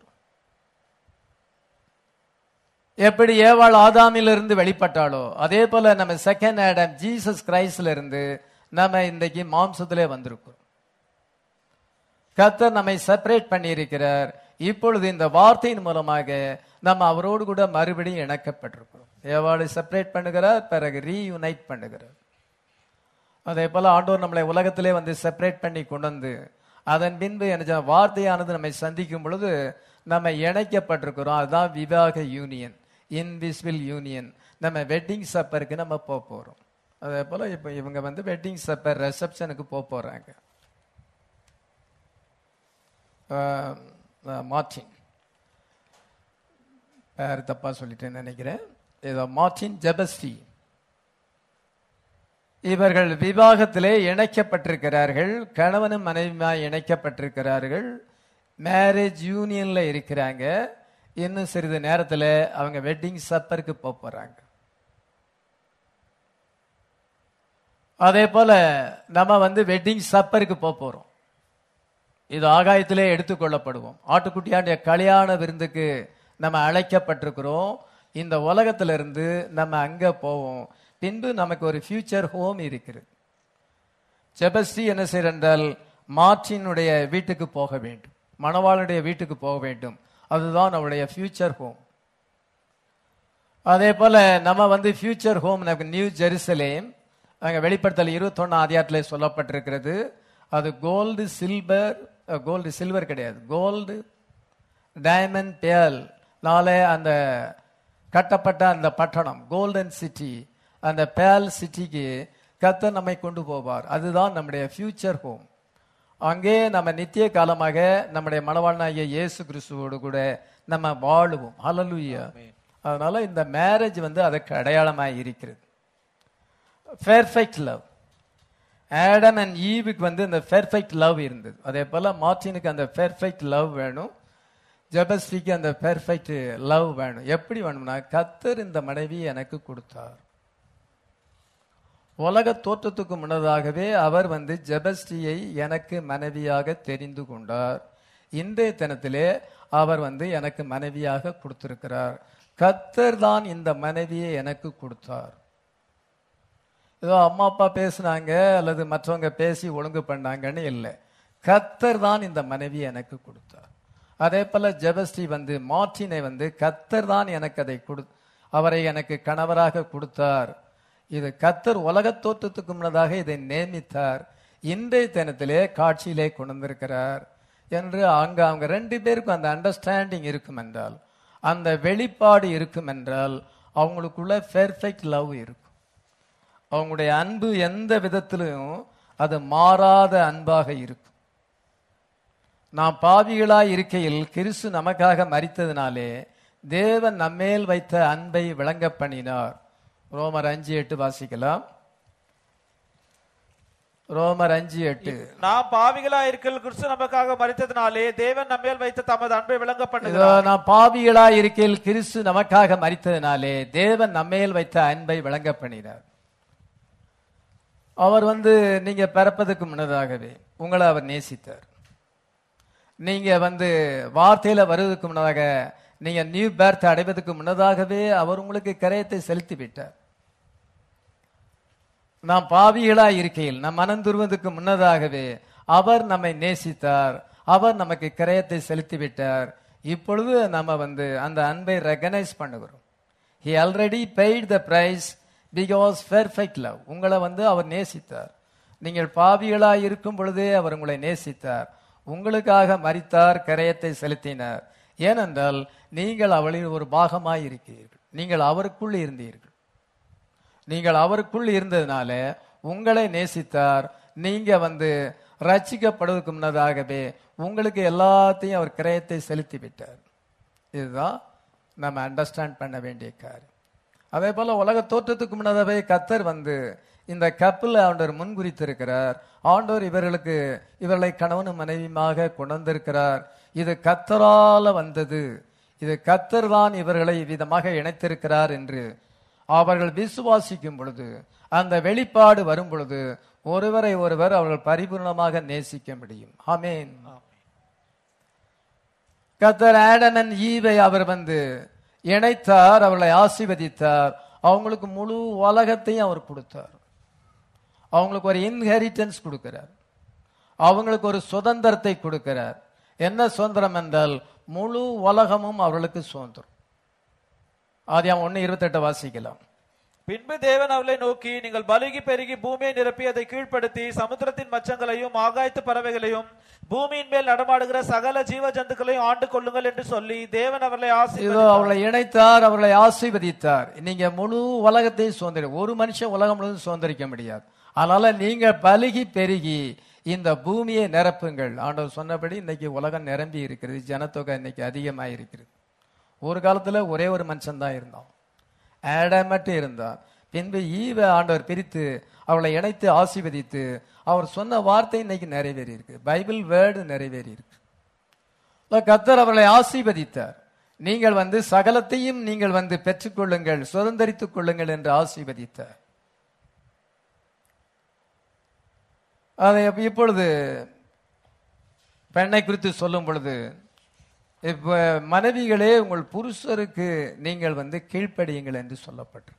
S1: எப்படி ஏவாள் ஆதாமிலிருந்து வெளிப்பட்டாளோ அதே போல நம்ம செகண்ட் ஆடம் ஜீசஸ் கிரைஸ்ட்ல இருந்து நம்ம இன்றைக்கு மாம்சத்திலே வந்திருக்கிறோம் கர்த்தர் நம்மை செப்பரேட் பண்ணி இருக்கிறார் இப்பொழுது இந்த வார்த்தையின் மூலமாக நம்ம அவரோடு கூட மறுபடியும் இணைக்கப்பட்டிருக்கிறோம் ஏவாளை செப்பரேட் பண்ணுகிறார் பிறகு ரீயுனைட் பண்ணுகிறார் அதே போல ஆண்டவர் நம்மளை உலகத்திலே வந்து செப்பரேட் பண்ணி கொண்டு வந்து அதன் பின்பு என்ன வார்த்தையானது நம்மை சந்திக்கும் பொழுது நம்ம இணைக்கப்பட்டிருக்கிறோம் அதுதான் விவாக யூனியன் இன்விசிபிள் யூனியன் நம்ம வெட்டிங் சப்பருக்கு நம்ம போக போறோம் அதே போல இப்போ இவங்க வந்து வெட்டிங் சப்பர் ரிசப்ஷனுக்கு போக போறாங்க ஆஹ், ஆஹ், மார்டின் பேர் தப்பா சொல்லிட்டேன்னு நினைக்கிறேன் ஏதோ மார்டின் ஜெபஸ்டி இவர்கள் விவாகத்திலே இணைக்கப்பட்டிருக்கிறார்கள் கணவனும் மனைவியுமாய் இணைக்கப்பட்டிருக்கிறார்கள் மேரேஜ் யூனியன்ல இருக்கிறாங்க இன்னும் சிறிது நேரத்தில் அவங்க வெட்டிங் சப்பருக்கு போக போறாங்க அதே போல நம்ம வந்து வெட்டிங் சப்பருக்கு போக போறோம் இது ஆகாயத்திலே எடுத்துக்கொள்ளப்படுவோம் ஆட்டுக்குட்டியாண்டிய கல்யாண விருந்துக்கு நம்ம அழைக்கப்பட்டிருக்கிறோம் இந்த உலகத்திலிருந்து நம்ம அங்க போவோம் பின்பு நமக்கு ஒரு ஃபியூச்சர் ஹோம் இருக்கிறது செபஸ்டி என்ன செய்யறால் மார்டினுடைய வீட்டுக்கு போக வேண்டும் மணவாளனுடைய வீட்டுக்கு போக வேண்டும் அதுதான் அவருடைய ஃபியூச்சர் ஹோம் அதே போல நம்ம வந்து ஃபியூச்சர் ஹோம் நமக்கு நியூ ஜெருசலேம் அங்க வெளிப்படுத்தல் இருபத்தொன்னு அதிகாரத்தில் சொல்லப்பட்டிருக்கிறது அது கோல்டு சில்வர் கோல்டு சில்வர் கிடையாது கோல்டு டைமண்ட் பேல் நாளே அந்த கட்டப்பட்ட அந்த பட்டணம் கோல்டன் சிட்டி அந்த பேல் சிட்டிக்கு கர்த்தர் நம்மை கொண்டு போவார் அதுதான் நம்முடைய ஃபியூச்சர் ஹோம் அங்கே நம்ம நித்திய காலமாக நம்முடைய மணவாளனாகிய இயேசு கிறிஸ்துவோடு கூட நம்ம வாழுவோம் ஹalleluya அதனால இந்த மேரேஜ் வந்து அதுக்கு அடையாளமாக இருக்கிறது பெர்ஃபெக்ட் லவ் ஆடம் அண்ட் ஈவுக்கு வந்து இந்த பெர்ஃபெக்ட் லவ் இருந்தது அதே போல மார்டினுக்கு அந்த பெர்ஃபெக்ட் லவ் வேணும் ஜெபஸ்டிக்கு அந்த பெர்ஃபெக்ட் லவ் வேணும் எப்படி வேணும்னா கத்தர் இந்த மனைவி எனக்கு கொடுத்தார் உலக தோற்றத்துக்கு முன்னதாகவே அவர் வந்து ஜெபஸ்டியை எனக்கு மனைவியாக தெரிந்து கொண்டார் இன்றைய தினத்திலே அவர் வந்து எனக்கு மனைவியாக கொடுத்திருக்கிறார் கத்தர் தான் இந்த மனைவியை எனக்கு கொடுத்தார் ஏதோ அம்மா அப்பா பேசுனாங்க அல்லது மற்றவங்க பேசி ஒழுங்கு பண்ணாங்கன்னு இல்லை கத்தர் தான் இந்த மனைவியை எனக்கு கொடுத்தார் அதே போல ஜெபஸ்ரீ வந்து மார்டினை வந்து கத்தர் தான் எனக்கு அதை கொடு அவரை எனக்கு கணவராக கொடுத்தார் இது கத்தர் உலக தோற்றத்துக்கு முன்னதாக இதை நியமித்தார் இன்றைய தினத்திலே காட்சியிலே கொண்டு வந்திருக்கிறார் என்று அங்க அவங்க ரெண்டு பேருக்கும் அந்த அண்டர்ஸ்டாண்டிங் இருக்கும் என்றால் அந்த வெளிப்பாடு இருக்கும் என்றால் அவங்களுக்குள்ள பெர்ஃபெக்ட் லவ் இருக்கும் அவங்களுடைய அன்பு எந்த விதத்திலும் அது மாறாத அன்பாக இருக்கும் நாம் பாவிகளாய் இருக்கையில் கிறிஸ்து நமக்காக மரித்ததினாலே தேவன் நம்மேல் வைத்த அன்பை விளங்க பண்ணினார் ரோமர் அஞ்சு எட்டு வாசிக்கலாம் ரோமர் அஞ்சு எட்டு
S2: நாம் பாவிகளா இருக்கையில் கிறிஸ்து நமக்காக மரித்ததினாலே தேவன் நம்மேல் வைத்த தமது அன்பை விளங்க
S1: இதோ
S2: பண்ணுகிறார்
S1: நாம் பாவிகளாய் இருக்கையில் கிறிஸ்து நமக்காக மரித்ததினாலே தேவன் நம்மேல் வைத்த அன்பை விளங்க பண்ணினார் அவர் வந்து நீங்க பிறப்பதுக்கு முன்னதாகவே உங்களை அவர் நேசித்தார் நீங்க வந்து வார்த்தையில வருவதற்கு முன்னதாக நீங்க நியூ பேர்த் அடைவதற்கு முன்னதாகவே அவர் உங்களுக்கு கரையத்தை செலுத்தி விட்டார் நாம் பாவிகளாய் இருக்கையில் நம் மனம் திருவதற்கு முன்னதாகவே அவர் நம்மை நேசித்தார் அவர் நமக்கு கிரயத்தை செலுத்தி விட்டார் இப்பொழுது நம்ம வந்து அந்த அன்பை ரெகனைஸ் பண்ணுகிறோம் he already paid the price because perfect love உங்களை வந்து அவர் நேசித்தார் நீங்கள் பாவிகளாய் இருக்கும் பொழுதே அவர் உங்களை நேசித்தார் உங்களுக்காக மரித்தார் கரையத்தை செலுத்தினார் ஏனென்றால் நீங்கள் அவளில் ஒரு பாகமாய் இருக்கிறீர்கள் நீங்கள் அவருக்குள் இருந்தீர்கள் நீங்கள் அவருக்குள் இருந்ததுனால உங்களை நேசித்தார் நீங்க வந்து ரட்சிக்கப்படுவதற்கு முன்னதாகவே உங்களுக்கு எல்லாத்தையும் அவர் கிரயத்தை செலுத்தி விட்டார் இதுதான் நம்ம அண்டர்ஸ்டாண்ட் பண்ண வேண்டிய காரியம் அதே போல உலக தோற்றத்துக்கு முன்னதாகவே கத்தர் வந்து இந்த கப்பில் ஆண்டவர் முன்குறித்திருக்கிறார் ஆண்டவர் இவர்களுக்கு இவர்களை கணவனும் மனைவியுமாக கொண்டிருக்கிறார் இது கத்தரால வந்தது இது கத்தர் தான் இவர்களை விதமாக இணைத்திருக்கிறார் என்று அவர்கள் விசுவாசிக்கும் பொழுது அந்த வெளிப்பாடு வரும் பொழுது ஒருவரை ஒருவர் அவர்கள் பரிபூர்ணமாக நேசிக்க முடியும் ஆமென் கத்தர் ஆடமன் ஈவை அவர் வந்து இணைத்தார் அவர்களை ஆசீர்வதித்தார் அவங்களுக்கு முழு உலகத்தையும் அவர் கொடுத்தார் அவங்களுக்கு ஒரு இன்ஹெரிட்டன்ஸ் கொடுக்கிறார் அவங்களுக்கு ஒரு சுதந்திரத்தை கொடுக்கிறார் என்ன சுதந்திரம் என்றால் முழு உலகமும் அவர்களுக்கு சுதந்திரம் ஆதியாம் ஒன்னு இருபத்தெட்டு வாசிக்கலாம்
S2: பின்பு தேவன் அவளை நோக்கி நீங்கள் பலுகி பெருகி பூமியை நிரப்பி அதை கீழ்ப்படுத்தி சமுத்திரத்தின் மச்சங்களையும் ஆகாயத்து பறவைகளையும் பூமியின் மேல் நடமாடுகிற சகல ஜீவ ஜந்துக்களையும் ஆண்டு கொள்ளுங்கள் என்று சொல்லி தேவன் அவர்களை
S1: இதோ
S2: ஆசீர்வதித்தார்
S1: அவர்களை இணைத்தார் அவர்களை ஆசீர்வதித்தார் நீங்க முழு உலகத்தையும் சுதந்திரி ஒரு மனுஷன் உலகம் முழுவதும் சுதந்திரிக்க முடியாது அதனால நீங்க பலுகி பெருகி இந்த பூமியை நிரப்புங்கள் ஆண்டவர் சொன்னபடி இன்னைக்கு உலகம் நிரம்பி இருக்கிறது ஜனத்தொகை இன்னைக்கு அதிகமாக இருக்கிறது ஒரு காலத்துல ஒரே ஒரு மனுஷன் தான் இருந்தான் ஆடம் மட்டும் இருந்தான் பின்பு ஈவ ஆண்டவர் பிரித்து அவளை இணைத்து ஆசீர்வதித்து அவர் சொன்ன வார்த்தை இன்னைக்கு நிறைவேறி இருக்கு பைபிள் வேர்டு நிறைவேறி இருக்கு இல்ல, கர்த்தர் அவர்களை ஆசீர்வதித்தார் நீங்கள் வந்து சகலத்தையும் நீங்கள் வந்து பெற்றுக்கொள்ளுங்கள் சுதந்திரித்துக் கொள்ளுங்கள் என்று ஆசீர்வதித்தார் அதை அப்ப- இப்பொழுது பெண்ணை குறித்து சொல்லும் பொழுது இப்ப மனைவிகளே உங்கள் புருஷருக்கு நீங்கள் வந்து கீழ்ப்படியுங்கள் என்று சொல்லப்பட்டு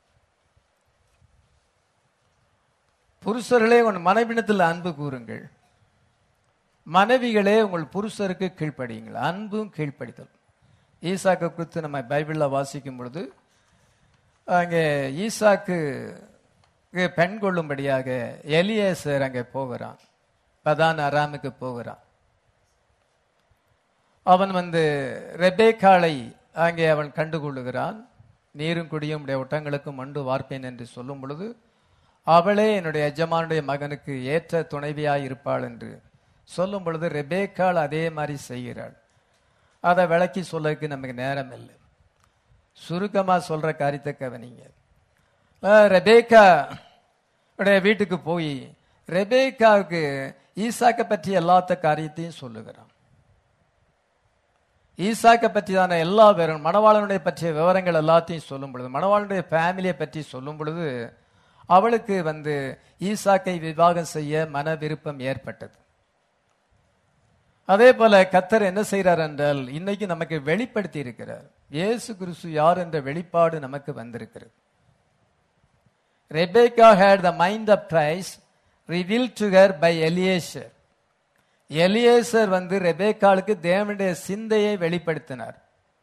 S1: புருஷர்களே உங்கள் மனைவினத்தில் அன்பு கூறுங்கள் மனைவிகளே உங்கள் புருஷருக்கு கீழ்ப்படியுங்கள் அன்பும் கீழ்ப்படிதல் ஈசாக்கு குறித்து நம்ம பைபிளில் வாசிக்கும் பொழுது அங்கே ஈசாக்கு பெண் கொள்ளும்படியாக எலியேசர் அங்கே போகிறான் பதான் அராமுக்கு போகிறான் அவன் வந்து ரெபேக்காளை அங்கே அவன் கண்டுகொள்ளுகிறான் நீரும் குடியும் உடைய ஒட்டங்களுக்கும் மண்டு வார்ப்பேன் என்று சொல்லும் பொழுது அவளே என்னுடைய எஜமானுடைய மகனுக்கு ஏற்ற துணைவியாய் இருப்பாள் என்று சொல்லும் பொழுது ரெபேக்காள் அதே மாதிரி செய்கிறாள் அதை விளக்கி சொல்லக்கு நமக்கு நேரம் இல்லை சுருக்கமா சொல்ற காரியத்தை கவனிங்க அஹ் ரெபேக்கா உடைய வீட்டுக்கு போய் ரெபேக்காவுக்கு ஈசாக்கை பற்றி எல்லாத்த காரியத்தையும் சொல்லுகிறான் ஈசாக்கை பற்றியான எல்லா விவரம் மணவாளனுடைய பற்றிய விவரங்கள் எல்லாத்தையும் சொல்லும் பொழுது மணவாளனுடைய ஃபேமிலியை பற்றி சொல்லும் பொழுது அவளுக்கு வந்து ஈசாக்கை விவாகம் செய்ய மன விருப்பம் ஏற்பட்டது அதே போல கத்தர் என்ன செய்கிறார் என்றால் இன்னைக்கு நமக்கு வெளிப்படுத்தி இருக்கிறார் இயேசு கிறிஸ்து யார் என்ற வெளிப்பாடு நமக்கு வந்திருக்கிறது Rebecca had the mind of Christ reveal to her by Eliezer Eliezer வந்து ரெபேக்காளுக்கு தேவனுடைய சிந்தையை வெளிப்படுத்தினார்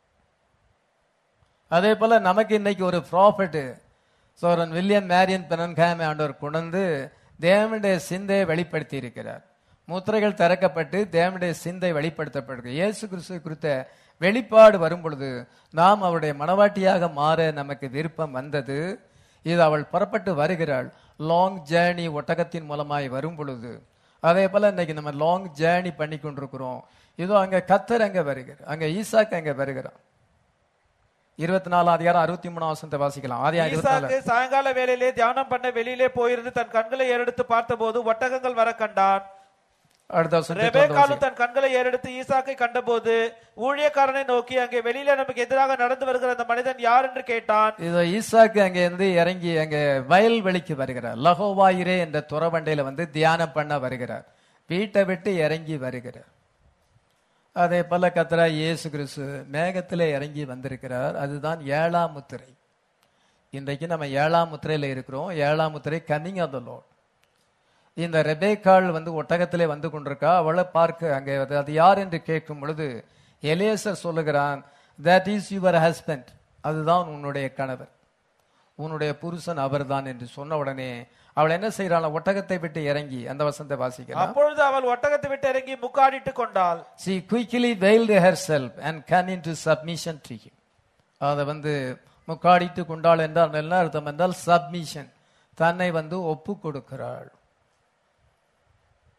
S1: அதே போல நமக்கு இன்னைக்கு ஒரு ப்ராஃபிட் சோரன் வில்லியம் மேரியன் பெனன்காம் ஆண்டவர் கொண்டு தேவனுடைய சிந்தையை வெளிப்படுத்தி இருக்கிறார் முத்திரைகள் திறக்கப்பட்டு தேவனுடைய சிந்தை வெளிப்படுத்தப்படுகிறது இயேசு கிறிஸ்து குறித்த வெளிப்பாடு வரும் பொழுது நாம் அவருடைய மனவாட்டியாக மாற நமக்கு விருப்பம் வந்தது இது அவள் புறப்பட்டு வருகிறாள் லாங் ஜேர்னி ஒட்டகத்தின் மூலமாய் வரும் பொழுது அதே போல இன்னைக்கு நம்ம லாங் ஜேர்னி பண்ணி கொண்டிருக்கிறோம் இதோ அங்க கத்தர் அங்க வருகிறார் அங்க ஈசாக்கு அங்க வருகிறான் இருபத்தி நாலாம் அதிகாரம் அறுபத்தி மூணாம் வசனத்தை வாசிக்கலாம் ஆதியா இருபத்தி நாலு
S2: ஈசாக்கு சாயங்கால வேளையிலே தியானம் பண்ண வெளியிலே போயிருந்து தன் கண்களை ஏறெடுத்து பார்த்தபோது ஒட்டகங்கள் வர கண்டான்
S1: அடுத்த வசனத்தை தொடர்ந்து
S2: ரெபேக்காலும் தன் கண்களை ஏறெடுத்து ஈசாக்கை கண்டபோது ஊழியக்காரனை நோக்கி அங்கே வெளியில நமக்கு எதிராக நடந்து வருகிற அந்த மனிதன் யார் என்று கேட்டான்
S1: இதோ ஈசாக்கு அங்க இருந்து இறங்கி அங்க வயல்வெளிக்கு வருகிறார் லகோவாயிரே என்ற துறவண்டையில வந்து தியானம் பண்ண வருகிறார் வீட்டை விட்டு இறங்கி வருகிறார் அதே போல கத்தரா இயேசு கிறிஸ்து மேகத்திலே இறங்கி வந்திருக்கிறார் அதுதான் ஏழாம் முத்திரை இன்றைக்கு நம்ம ஏழாம் முத்திரையில இருக்கிறோம் ஏழாம் முத்திரை கம்மிங் ஆஃப் த லோட் இந்த ரெபேக்காள் வந்து ஒட்டகத்திலே வந்து கொண்டிருக்கா அவளை பார்க்க அங்கே அது- அது யார் என்று கேட்கும் பொழுது எலேசர் சொல்லுகிறான் தட் இஸ் யுவர் ஹஸ்பண்ட் அதுதான் உன்னுடைய கணவர் உன்னுடைய புருஷன் அவர்தான் என்று சொன்ன உடனே அவள் என்ன செய்யறாள் ஒட்டகத்தை விட்டு இறங்கி அந்த வசனத்தை வாசிக்கலாம்
S2: அப்பொழுது அவள் ஒட்டகத்தை விட்டு இறங்கி முக்காடிட்டு கொண்டாள்
S1: she quickly veiled herself and come into submission to him அதை வந்து முக்காடிட்டு கொண்டாள் என்றால் என்ன அர்த்தம் என்றால் சப்மிஷன் தன்னை வந்து ஒப்பு கொடுக்கிறாள்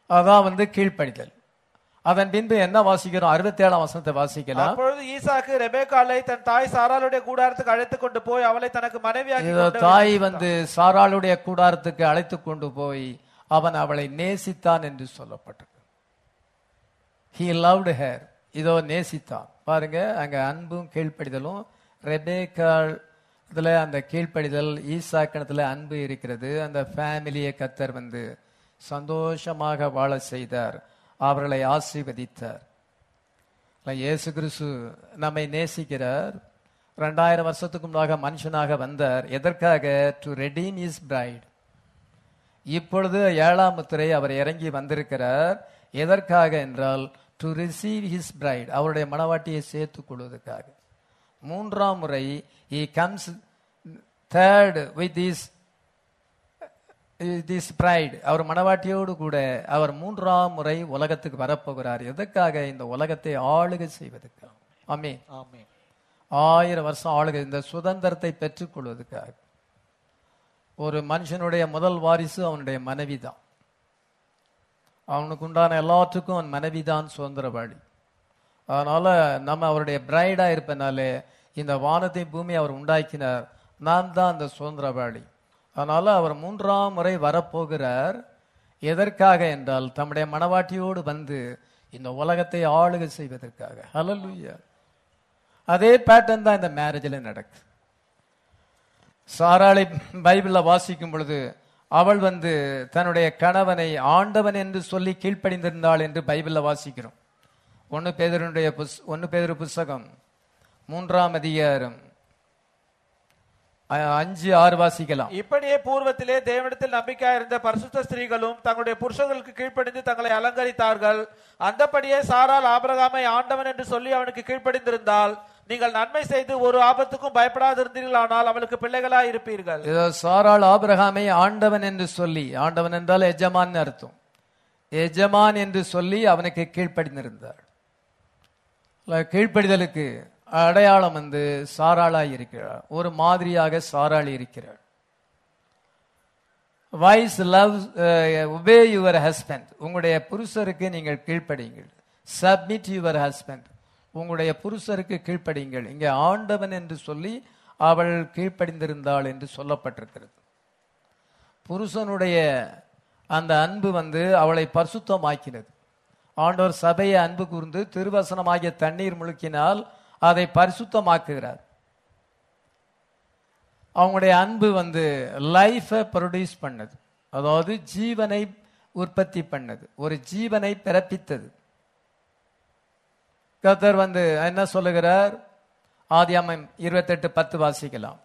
S1: அதான் வந்து கீழ்ப்படிதல் அதன் பின்பு என்ன வாசிக்கிறோம் அறுபத்தி ஏழாம் வசனத்தை வாசிக்கலாம்
S2: அப்பொழுது ஈசாக்கு ரெபேக்காலை தன் தாய் சாராளுடைய கூடாரத்துக்கு அழைத்துக் கொண்டு போய் அவளை தனக்கு மனைவியாக்கி
S1: இதோ
S2: கொண்டு
S1: தாய் வந்து சாராளுடைய கூடாரத்துக்கு அழைத்து கொண்டு போய் அவன் அவளை நேசித்தான் என்று சொல்லப்பட்டது ஹி லவ்டு ஹேர் இதோ நேசித்தான் பாருங்க அங்க அன்பும் கீழ்ப்படிதலும் ரெபேக்காள் இதுல அந்த கீழ்ப்படிதல் ஈசாக்கணத்துல அன்பு இருக்கிறது அந்த ஃபேமிலியை கத்தர் வந்து சந்தோஷமாக வாழ செய்தார் அவர்களை ஆசீர்வதித்தார் இல்ல, இயேசு கிறிஸ்து நம்மை நேசிக்கிறார் ரெண்டாயிரம் வருஷத்துக்கு முன்னாக மனுஷனாக வந்தார் எதற்காக டு ரெடீம் இஸ் பிரைட் இப்பொழுது ஏழாம் முத்திரை அவர் இறங்கி வந்திருக்கிறார் எதற்காக என்றால் டு ரிசீவ் ஹிஸ் பிரைட் அவருடைய மனவாட்டியை சேர்த்துக் கொள்வதற்காக மூன்றாம் முறை he comes third with is this bride அவர் மனவாட்டியோடு கூட அவர் மூன்றாம் முறை உலகத்துக்கு வரப்போகிறார் எதற்காக இந்த உலகத்தை ஆளுகை செய்வதற்காக ஆமே
S2: ஆமென்.
S1: ஆயிரம் வருஷம் ஆளுகை இந்த சுதந்திரத்தை பெற்றுக்கொள்வதற்காக ஒரு மனுஷனுடைய முதல் வாரிசு அவனுடைய மனைவி தான் அவனுக்கு உண்டான எல்லாத்துக்கும் அவன் மனைவி தான் சுதந்திரவாளி அதனால நம்ம அவருடைய பிரைடா இருப்பனாலே இந்த வானத்தை பூமி அவர் உண்டாக்கினார் நாம் தான் அந்த சுதந்திரவாளி அதனால அவர் மூன்றாம் முறை வரப்போகிறார் எதற்காக என்றால் தம்முடைய மனவாட்டியோடு வந்து இந்த உலகத்தை ஆளுகை செய்வதற்காக ஹalleluya அதே பேட்டர்ன் தான் இந்த மேரேஜில் நடக்குது சாராளை பைபிள்ல வாசிக்கும் பொழுது அவள் வந்து தன்னுடைய கணவனை ஆண்டவன் என்று சொல்லி கீழ்ப்படிந்திருந்தாள் என்று பைபிள்ல வாசிக்கிறோம் ஒன்னு பேதருடைய புஸ் ஒன்னு பேதரு புஸ்தகம் மூன்றாம் அதிகாரம் அ- அஞ்சு ஆறு வாசிக்கலாம்
S2: இப்படியே பூர்வத்திலே தேவனிடத்தில் நம்பிக்கையா இருந்த பரிசுத்த ஸ்திரீகளும் தங்களுடைய புருஷர்களுக்கு கீழ்ப்படிந்து தங்களை அலங்கரித்தார்கள் அந்தபடியே சாரால் ஆபிரகாமை ஆண்டவன் என்று சொல்லி அவனுக்கு கீழ்ப்படிந்திருந்தால் நீங்கள் நன்மை செய்து ஒரு ஆபத்துக்கும் பயப்படாதிருந்தீர்களானால் அவளுக்கு பிள்ளைகளாய் இருப்பீர்கள்
S1: இதோ சாராள் ஆபிரகாமை ஆண்டவன் என்று சொல்லி ஆண்டவன் என்றால் எஜமான் அர்த்தம் எஜமான் என்று சொல்லி அவனுக்கு கீழ்ப்படிந்திருந்தார் இல்ல, கீழ்ப்படிதலுக்கு அடையாளம் வந்து சாராளாய் இருக்கிறார் ஒரு மாதிரியாக சாராள் இருக்கிறார் wives love obey your husband உங்களுடைய புருஷருக்கு நீங்கள் கீழ்ப்படியுங்கள் சப்மிட் யுவர் ஹஸ்பண்ட் உங்களுடைய புருஷருக்கு கீழ்ப்படியுங்கள் இங்கே ஆண்டவன் என்று சொல்லி அவள் கீழ்ப்படிந்திருந்தாள் என்று சொல்லப்பட்டிருக்கிறது புருஷனுடைய அந்த அன்பு வந்து அவளை பரிசுத்தமாக்கினது ஆண்டவர் சபையை அன்பு கூர்ந்து திருவசனமாகிய தண்ணீர் முழுக்கினால் அதை பரிசுத்தமாக்குகிறார் அவங்களுடைய அன்பு வந்து லைஃபை ப்ரொடியூஸ் பண்ணது அதாவது ஜீவனை உற்பத்தி பண்ணது ஒரு ஜீவனை பிறப்பித்தது கர்த்தர் வந்து என்ன சொல்லுகிறார் ஆதியாமம் இருபத்தெட்டு பத்து வாசிக்கலாம்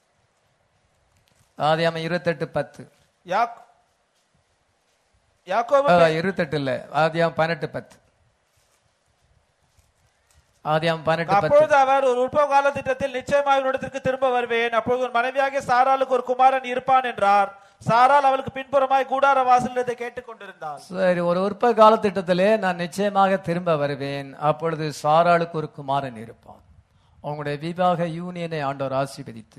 S1: ஆதியாமம் இருபத்தெட்டு பத்து
S2: யாக்- யாக்கோபு
S1: அஹ், இருபத்தெட்டு இல்ல ஆதியாமம் பதினெட்டு பத்து ஆதியாமம் பதினெட்டு பத்து
S2: அப்பொழுது அவர் ஒரு உற்பகால திட்டத்தில் நிச்சயமாக இவனிடத்திற்கு திரும்ப வருவேன் அப்பொழுது உன் மனைவியாகிய சாராளுக்கு ஒரு குமாரன் இருப்பான் என்றார் சாரால் அவளுக்கு பின்புறமாய் கூடார வாசலில் இதை கேட்டுக் கொண்டிருந்தாள்
S1: சரி ஒரு உற்ப காலத்திட்டத்திலே நான் நிச்சயமாக திரும்ப வருவேன் அப்பொழுது சாராளுக்கு ஒரு குமாரன் இருப்பான் அவங்களுடைய விவாக யூனியனை ஆண்டவர் ஆசீர்வதித்து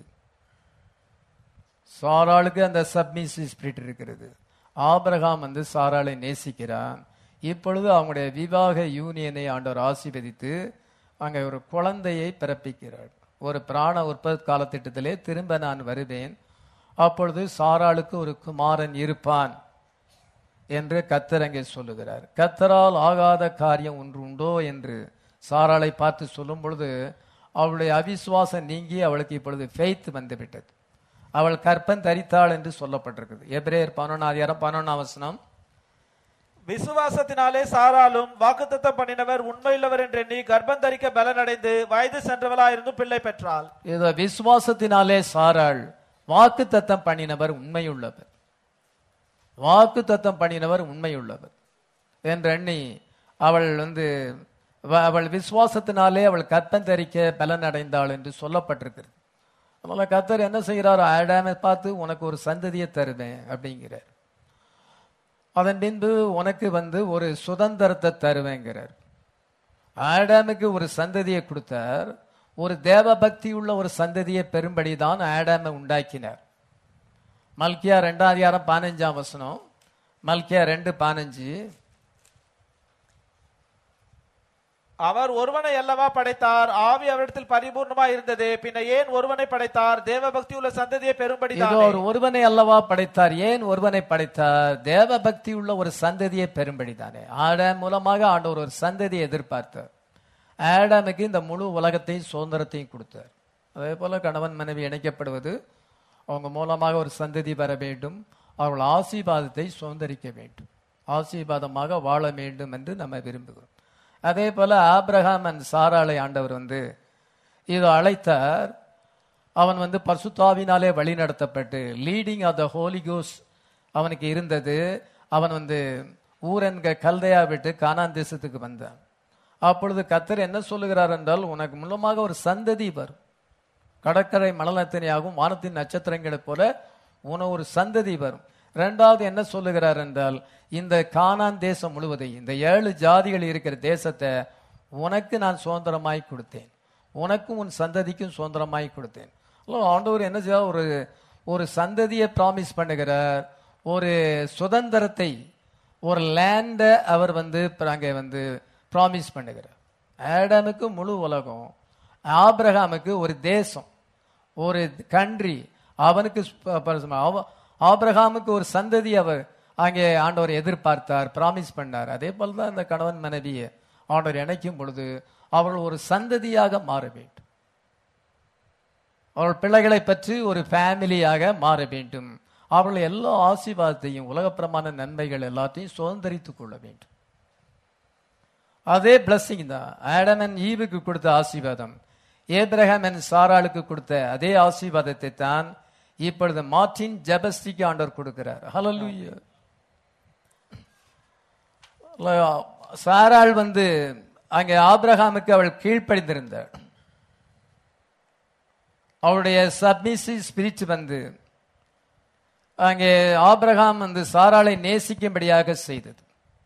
S1: சாராளுக்கு அந்த சப்மிசிவ் ஸ்பிரிட் இருக்கிறது ஆபிரகாம் வந்து சாராளை நேசிக்கிறான் இப்பொழுது அவங்களுடைய விவாக யூனியனை ஆண்டவர் ஆசீர்வதித்து அங்கே ஒரு குழந்தையை பிறப்பிக்கிறார் ஒரு பிராண உற்பத்தி காலத்திட்டத்திலே திரும்ப நான் வருவேன் அப்பொழுது சாராளுக்கு ஒரு குமாரன் இருப்பான் என்று கத்தர் அங்கே சொல்லுகிறார் கத்தரால் ஆகாத காரியம் ஒன்று உண்டோ என்று சாராளை பார்த்து சொல்லும் பொழுது அவளுடைய அவிசுவாசம் நீங்கி அவளுக்கு இப்பொழுது ஃபெய்த் வந்துவிட்டது அவள் கற்பன் தரித்தாள் என்று சொல்லப்பட்டிருக்குது எபிரேயர் பதினொன்னாதிகாரம் பதினொன்னாம் வசனம்
S2: விசுவாசத்தினாலே சாராலும் வாக்குத்தத்தம் பண்ணினவர் உண்மையுள்ளவர் என்று எண்ணி கர்ப்பம் தரிக்க பலனடைந்து வயது சென்றவளாயிருந்தும் பிள்ளை பெற்றாள்
S1: இதோ விசுவாசத்தினாலே சாராள் வாக்கு தத்தம் பண்ணினவர் உண்மையுள்ளவர் வாக்கு தத்தம் பண்ணினவர் உண்மையுள்ளவர் என்று எண்ணி அவள் வந்து வ- அவள் விசுவாசத்தினாலே அவள் கற்பம் தரிக்க பலன் அடைந்தாள் என்று சொல்லப்பட்டிருக்கிறது அதனால கத்தர் என்ன செய்கிறார் ஆடாமை பார்த்து உனக்கு ஒரு சந்ததியை தருவேன் அப்படிங்கிறார் அதன் பின்பு உனக்கு வந்து ஒரு சுதந்திரத்தை தருவேங்கிறார் ஆடாமுக்கு ஒரு சந்ததியை கொடுத்தார் ஒரு தேவ பக்தி உள்ள ஒரு சந்ததியை பெரும்படிதான் ஆடாமை உண்டாக்கினார் மல்கியா ரெண்டாம் அதிகாரம் பதினஞ்சாம் வசனம் மல்கியா ரெண்டு பதினஞ்சு
S2: அவர் ஒருவனை அல்லவா படைத்தார் ஆவி அவரிடத்தில் பரிபூர்ணமா இருந்தது பின்ன ஏன் ஒருவனை படைத்தார் தேவ பக்தி உள்ள சந்ததியை
S1: இதோ
S2: பெரும்படிதான்
S1: அவர் ஒருவனை அல்லவா படைத்தார் ஏன் ஒருவனை படைத்தார் தேவ பக்தி உள்ள ஒரு சந்ததியை பெரும்படிதானே ஆடாம் மூலமாக ஆண்டவர் ஒரு சந்ததியை எதிர்பார்த்தார் ஆடாமுக்கு இந்த முழு உலகத்தையும் சுதந்திரத்தையும் கொடுத்தார் அதே போல கணவன் மனைவி இணைக்கப்படுவது அவங்க மூலமாக ஒரு சந்ததி பெற வேண்டும் அவர்கள் ஆசீர்வாதத்தை சுதந்திரிக்க வேண்டும் ஆசீர்வாதமாக வாழ வேண்டும் என்று நம்ம விரும்புகிறோம் அதே போல ஆபிரகாம் அண்ட் சாராளை ஆண்டவர் வந்து இது அழைத்தார் அவன் வந்து பரிசுத்தாவினாலே வழி நடத்தப்பட்டு லீடிங் ஆஃப் த ஹோலி கோஸ் அவனுக்கு இருந்தது அவன் வந்து ஊரன்க கல்தையா விட்டு கானான் தேசத்துக்கு வந்தான் அப்பொழுது கத்தர் என்ன சொல்லுகிறார் என்றால் உனக்கு மூலமாக ஒரு சந்ததி வரும் கடற்கரை மணலத்தனையாகவும் வானத்தின் நட்சத்திரங்களைப் போல உன ஒரு சந்ததி வரும் ரெண்டாவது என்ன சொல்லுகிறார் என்றால் இந்த கானான் தேசம் முழுவதையும் இந்த ஏழு ஜாதிகள் இருக்கிற தேசத்தை உனக்கு நான் சுதந்திரமாய் கொடுத்தேன் உனக்கும் உன் சந்ததிக்கும் சுதந்திரமாய் கொடுத்தேன் அல்ல, ஆண்டவர் என்ன செய்ய ஒரு ஒரு சந்ததியை ப்ராமிஸ் பண்ணுகிறார் ஒரு சுதந்திரத்தை ஒரு லேண்டை அவர் வந்து இப்ப அங்கே வந்து ப்ராமிஸ் பண்ணுகிறார் ஆடாமுக்கு முழு உலகம் ஆபிரகாமுக்கு ஒரு தேசம் ஒரு கண்ட்ரி அவனுக்கு ஸ்ப- ப- அவ- ஆபிரகாமுக்கு ஒரு சந்ததி அவர் அங்கே ஆண்டவர் எதிர்பார்த்தார் ப்ராமிஸ் பண்ணார் அதே போல தான் இந்த கணவன் மனைவியை ஆண்டவர் இணைக்கும் பொழுது அவர்கள் ஒரு சந்ததியாக மாற வேண்டும் அவர்கள் பிள்ளைகளை பற்றி ஒரு ஃபேமிலியாக மாற வேண்டும் அவர்கள் எல்லா ஆசீர்வாதத்தையும் உலகப்பிரமாண நன்மைகள் எல்லாத்தையும் சுதந்திரித்துக் கொள்ள வேண்டும் அதே பிளஸ்ஸிங் தான் ஆடம் அண்ட் ஈவுக்கு கொடுத்த ஆசீர்வாதம் ஏப்ரஹாம் அண்ட் சாராளுக்கு கொடுத்த அதே ஆசீர்வாதத்தை தான் இப்பொழுது மார்டின் ஜெபஸ்டிக்கு ஆண்டவர் கொடுக்கிறார் ஹalleluya சாராள் வந்து அங்கே ஆபிரகாமுக்கு அவள் கீழ்ப்படிந்திருந்தாள் அவளுடைய சப்மிசிவ் ஸ்பிரிட் வந்து அங்கே ஆபிரகாம் வந்து சாராளை நேசிக்கும்படியாக செய்தது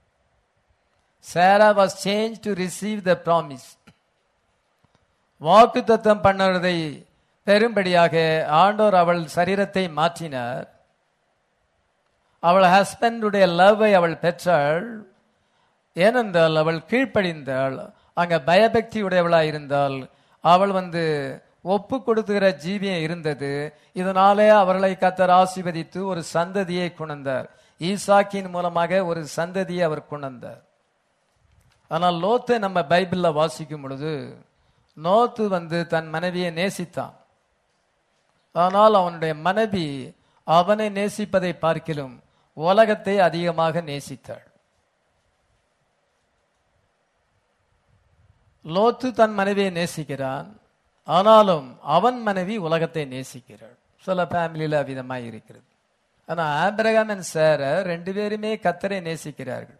S1: Sarah was change to receive the promise வாக்கு தத்தம் பண்ணதை பெரும்படியாக ஆண்டோர் அவள் சரீரத்தை மாற்றினார் அவள் ஹஸ்பண்டுடைய லவ்வை அவள் பெற்றாள் ஏனென்றால் அவள் கீழ்ப்படிந்தாள் அங்க பயபக்தி உடையவளாய் இருந்தால் அவள் வந்து ஒப்பு கொடுத்துகிற ஜீவியம் இருந்தது இதனாலே அவர்களை கத்தர் ஆசீர்வதித்து ஒரு சந்ததியை கொண்டார் ஈசாக்கின் மூலமாக ஒரு சந்ததியை அவர் கொண்டார் ஆனால் லோத்தை நம்ம பைபிள்ல வாசிக்கும் பொழுது நோத்து வந்து தன் மனைவியை நேசித்தான் ஆனால் அவனுடைய மனைவி அவனை நேசிப்பதை பார்க்கிலும் உலகத்தை அதிகமாக நேசித்தாள் லோத்து தன் மனைவியை நேசிக்கிறான் ஆனாலும் அவன் மனைவி உலகத்தை நேசிக்கிறாள் சில ஃபேமிலியில அவ்விதமாய் இருக்கிறது ஆனா ஆபிரகாம் அண்ட் சேர ரெண்டு பேருமே கத்தரை நேசிக்கிறார்கள்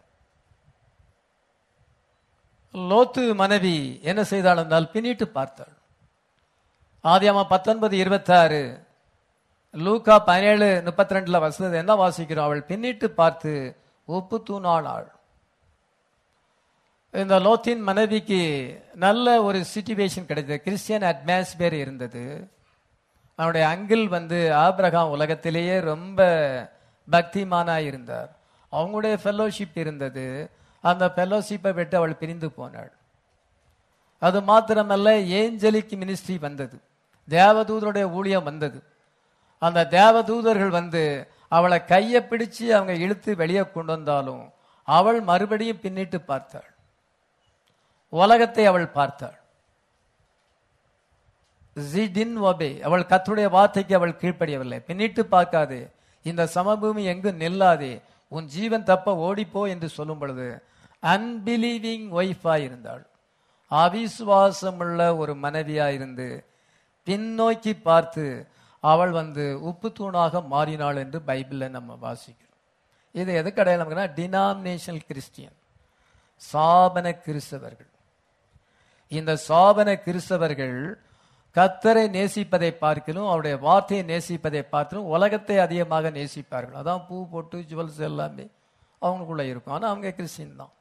S1: லோத்து மனைவி என்ன செய்தாள் என்றால் பின்னிட்டு பார்த்தாள் ஆதியாமா பத்தொன்பது இருபத்தாறு லூக்கா பதினேழு முப்பத்தி ரெண்டுல வசதி என்ன வாசிக்கிறோம் அவள் பின்னிட்டு பார்த்து உப்பு தூணானாள் இந்த லோத்தின் மனைவிக்கு நல்ல ஒரு சிச்சுவேஷன் கிடைத்தது கிறிஸ்டியன் அட்மாஸ்பியர் இருந்தது அவனுடைய அங்கிள் வந்து ஆபிரகாம் உலகத்திலேயே ரொம்ப பக்திமானா இருந்தார் அவங்களுடைய ஃபெல்லோஷிப் இருந்தது அந்த ஃபெல்லோஷிப்பை விட்டு அவள் பிரிந்து போனாள் அது மாத்திரமல்ல ஏஞ்சலிக் மினிஸ்ட்ரி வந்தது தேவதூதருடைய ஊழியம் வந்தது அந்த தேவதூதர்கள் வந்து அவளை கையை பிடிச்சு அவங்க இழுத்து வெளியே கொண்டு வந்தாலும் அவள் மறுபடியும் பின்னிட்டு பார்த்தாள் உலகத்தை அவள் பார்த்தாள் ஜிடின் ஒபே அவள் கத்துடைய வார்த்தைக்கு அவள் கீழ்ப்படியவில்லை பின்னிட்டு பார்க்காதே இந்த சமபூமி எங்கும் நில்லாதே உன் ஜீவன் தப்ப ஓடிப்போ என்று சொல்லும் பொழுது அன்பிலீவிங் ஒய்ஃபா இருந்தாள் அவிசுவாசமுள்ள ஒரு மனைவியா இருந்து பின்னோக்கி பார்த்து அவள் வந்து உப்பு தூணாக மாறினாள் என்று பைபிள்ல நம்ம வாசிக்கிறோம் இது எதுக்கு அடையாளம் டினாமினேஷனல் கிறிஸ்டியன் சாபன கிறிஸ்தவர்கள் இந்த சாபன கிறிஸ்தவர்கள் கத்தரை நேசிப்பதை பார்க்கலும் அவருடைய வார்த்தையை நேசிப்பதை பார்க்கலும் உலகத்தை அதிகமாக நேசிப்பார்கள் அதான் பூ போட்டு ஜுவல்ஸ் எல்லாமே அவங்களுக்குள்ள இருக்கும் ஆனா அவங்க கிறிஸ்டின் தான்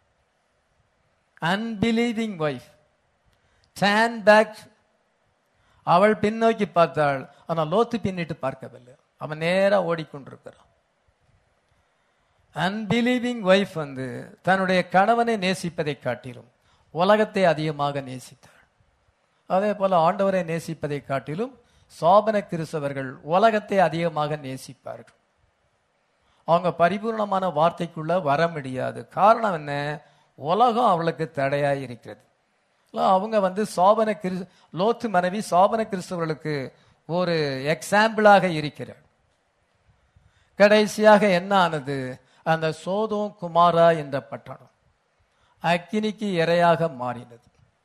S1: அன்பிலீவிங் ஒய்ஃப் ஸ்டாண்ட் பேக் அவள் பின்னோக்கி பார்த்தாள் ஆனால் லோத்து பின்னிட்டு பார்க்கவில்லை அவன் நேரா ஓடிக்கொண்டிருக்கிறான் அன்பிலீவிங் ஒய்ஃப் வந்து தன்னுடைய கணவனை நேசிப்பதை காட்டிலும் உலகத்தை அதிகமாக நேசித்தாள் அதே போல ஆண்டவரை நேசிப்பதை காட்டிலும் சோபன கிறிஸ்தவர்கள் உலகத்தை அதிகமாக நேசிப்பார்கள் அவங்க பரிபூர்ணமான வார்த்தைக்குள்ள வர முடியாது காரணம் என்ன உலகம் அவளுக்கு தடையா இருக்கிறது இல்ல, அவங்க வந்து சோபன கிறிஸ் லோத்து மனைவி சோபன கிறிஸ்தவர்களுக்கு ஒரு எக்ஸாம்பிளாக இருக்கிறார் கடைசியாக என்ன ஆனது அந்த சோதோம் குமாரா என்ற பட்டணம் அக்கினிக்கு இரையாக மாறினது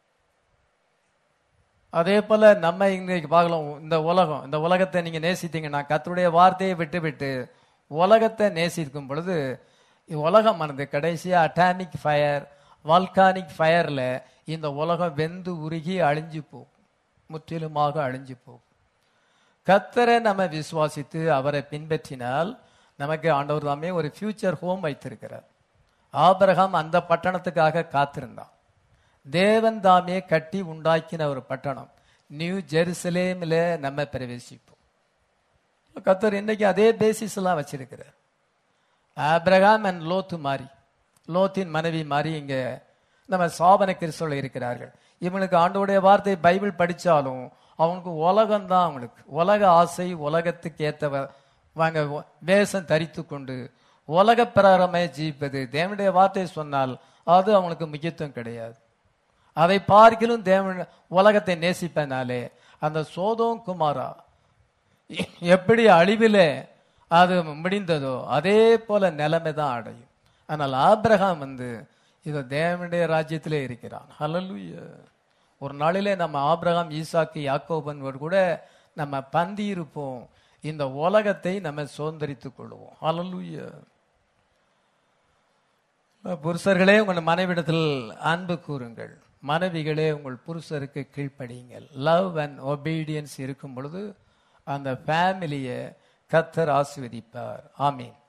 S1: அதே போல நம்ம இன்னைக்கு பார்க்கலாம் இந்த உலகம் இந்த உலகத்தை நீங்க நேசித்தீங்கன்னா கர்த்தருடைய வார்த்தையை விட்டு விட்டு உலகத்தை நேசிக்கும் பொழுது உலகமானது கடைசியா அட்டாமிக் ஃபயர் வால்கானிக் ஃபயர்ல இந்த உலகம் வெந்து உருகி அழிஞ்சு போகும் முற்றிலுமாக அழிஞ்சு போகும் கத்தரை நம்ம விசுவாசித்து அவரை பின்பற்றினால் நமக்கு ஆண்டவர் தாமே ஒரு ஃபியூச்சர் ஹோம் வைத்திருக்கிறார் ஆபிரகாம் அந்த பட்டணத்துக்காக காத்திருந்தான் தேவன் தாமே கட்டி உண்டாக்கின ஒரு பட்டணம் நியூ ஜெருசலேமில் நம்ம பிரவேசிப்போம் கத்தர் இன்னைக்கு அதே பேசிஸ் எல்லாம் வச்சிருக்கிறார் ஆபிரகாம் அண்ட் லோத்து மாறி லோத்தின் மனைவி மாறி இங்க நம்ம சாபன கிறிஸ்தவர்கள் இருக்கிறார்கள் இவனுக்கு ஆண்டோடைய வார்த்தை பைபிள் படிச்சாலும் அவனுக்கு உலகம் தான் அவனுக்கு உலக ஆசை உலகத்துக்கு ஏத்தவ வாங்க வேஷம் தரித்து கொண்டு உலக பிரகாரமே ஜீவிப்பது தேவனுடைய வார்த்தை சொன்னால் அது அவனுக்கு முக்கியத்துவம் கிடையாது அதை பார்க்கிலும் தேவன் உலகத்தை நேசிப்பனாலே அந்த சோதோம் குமாரா எப்படி அழிவிலே அது முடிந்ததோ அதே போல நிலைமை தான் அடையும் ஆனால் ஆபிரகாம் வந்து இது தேவனுடைய ராஜ்யத்திலே இருக்கிறான் ஹalleluya ஒரு நாளிலே நம்ம ஆபிரகாம் ஈசாக்கு யாக்கோபன் கூட நம்ம பந்தி இருப்போம் இந்த உலகத்தை நம்ம சுதந்திரித்துக் கொள்வோம் ஹalleluya புருஷர்களே உங்கள் மனைவிடத்தில் அன்பு கூறுங்கள் மனைவிகளே உங்கள் புருஷருக்கு கீழ்ப்படியுங்கள் லவ் அண்ட் ஒபீடியன்ஸ் இருக்கும் பொழுது அந்த ஃபேமிலியை கத்தர் ஆசீர்வதிப்பார் ஆமீன்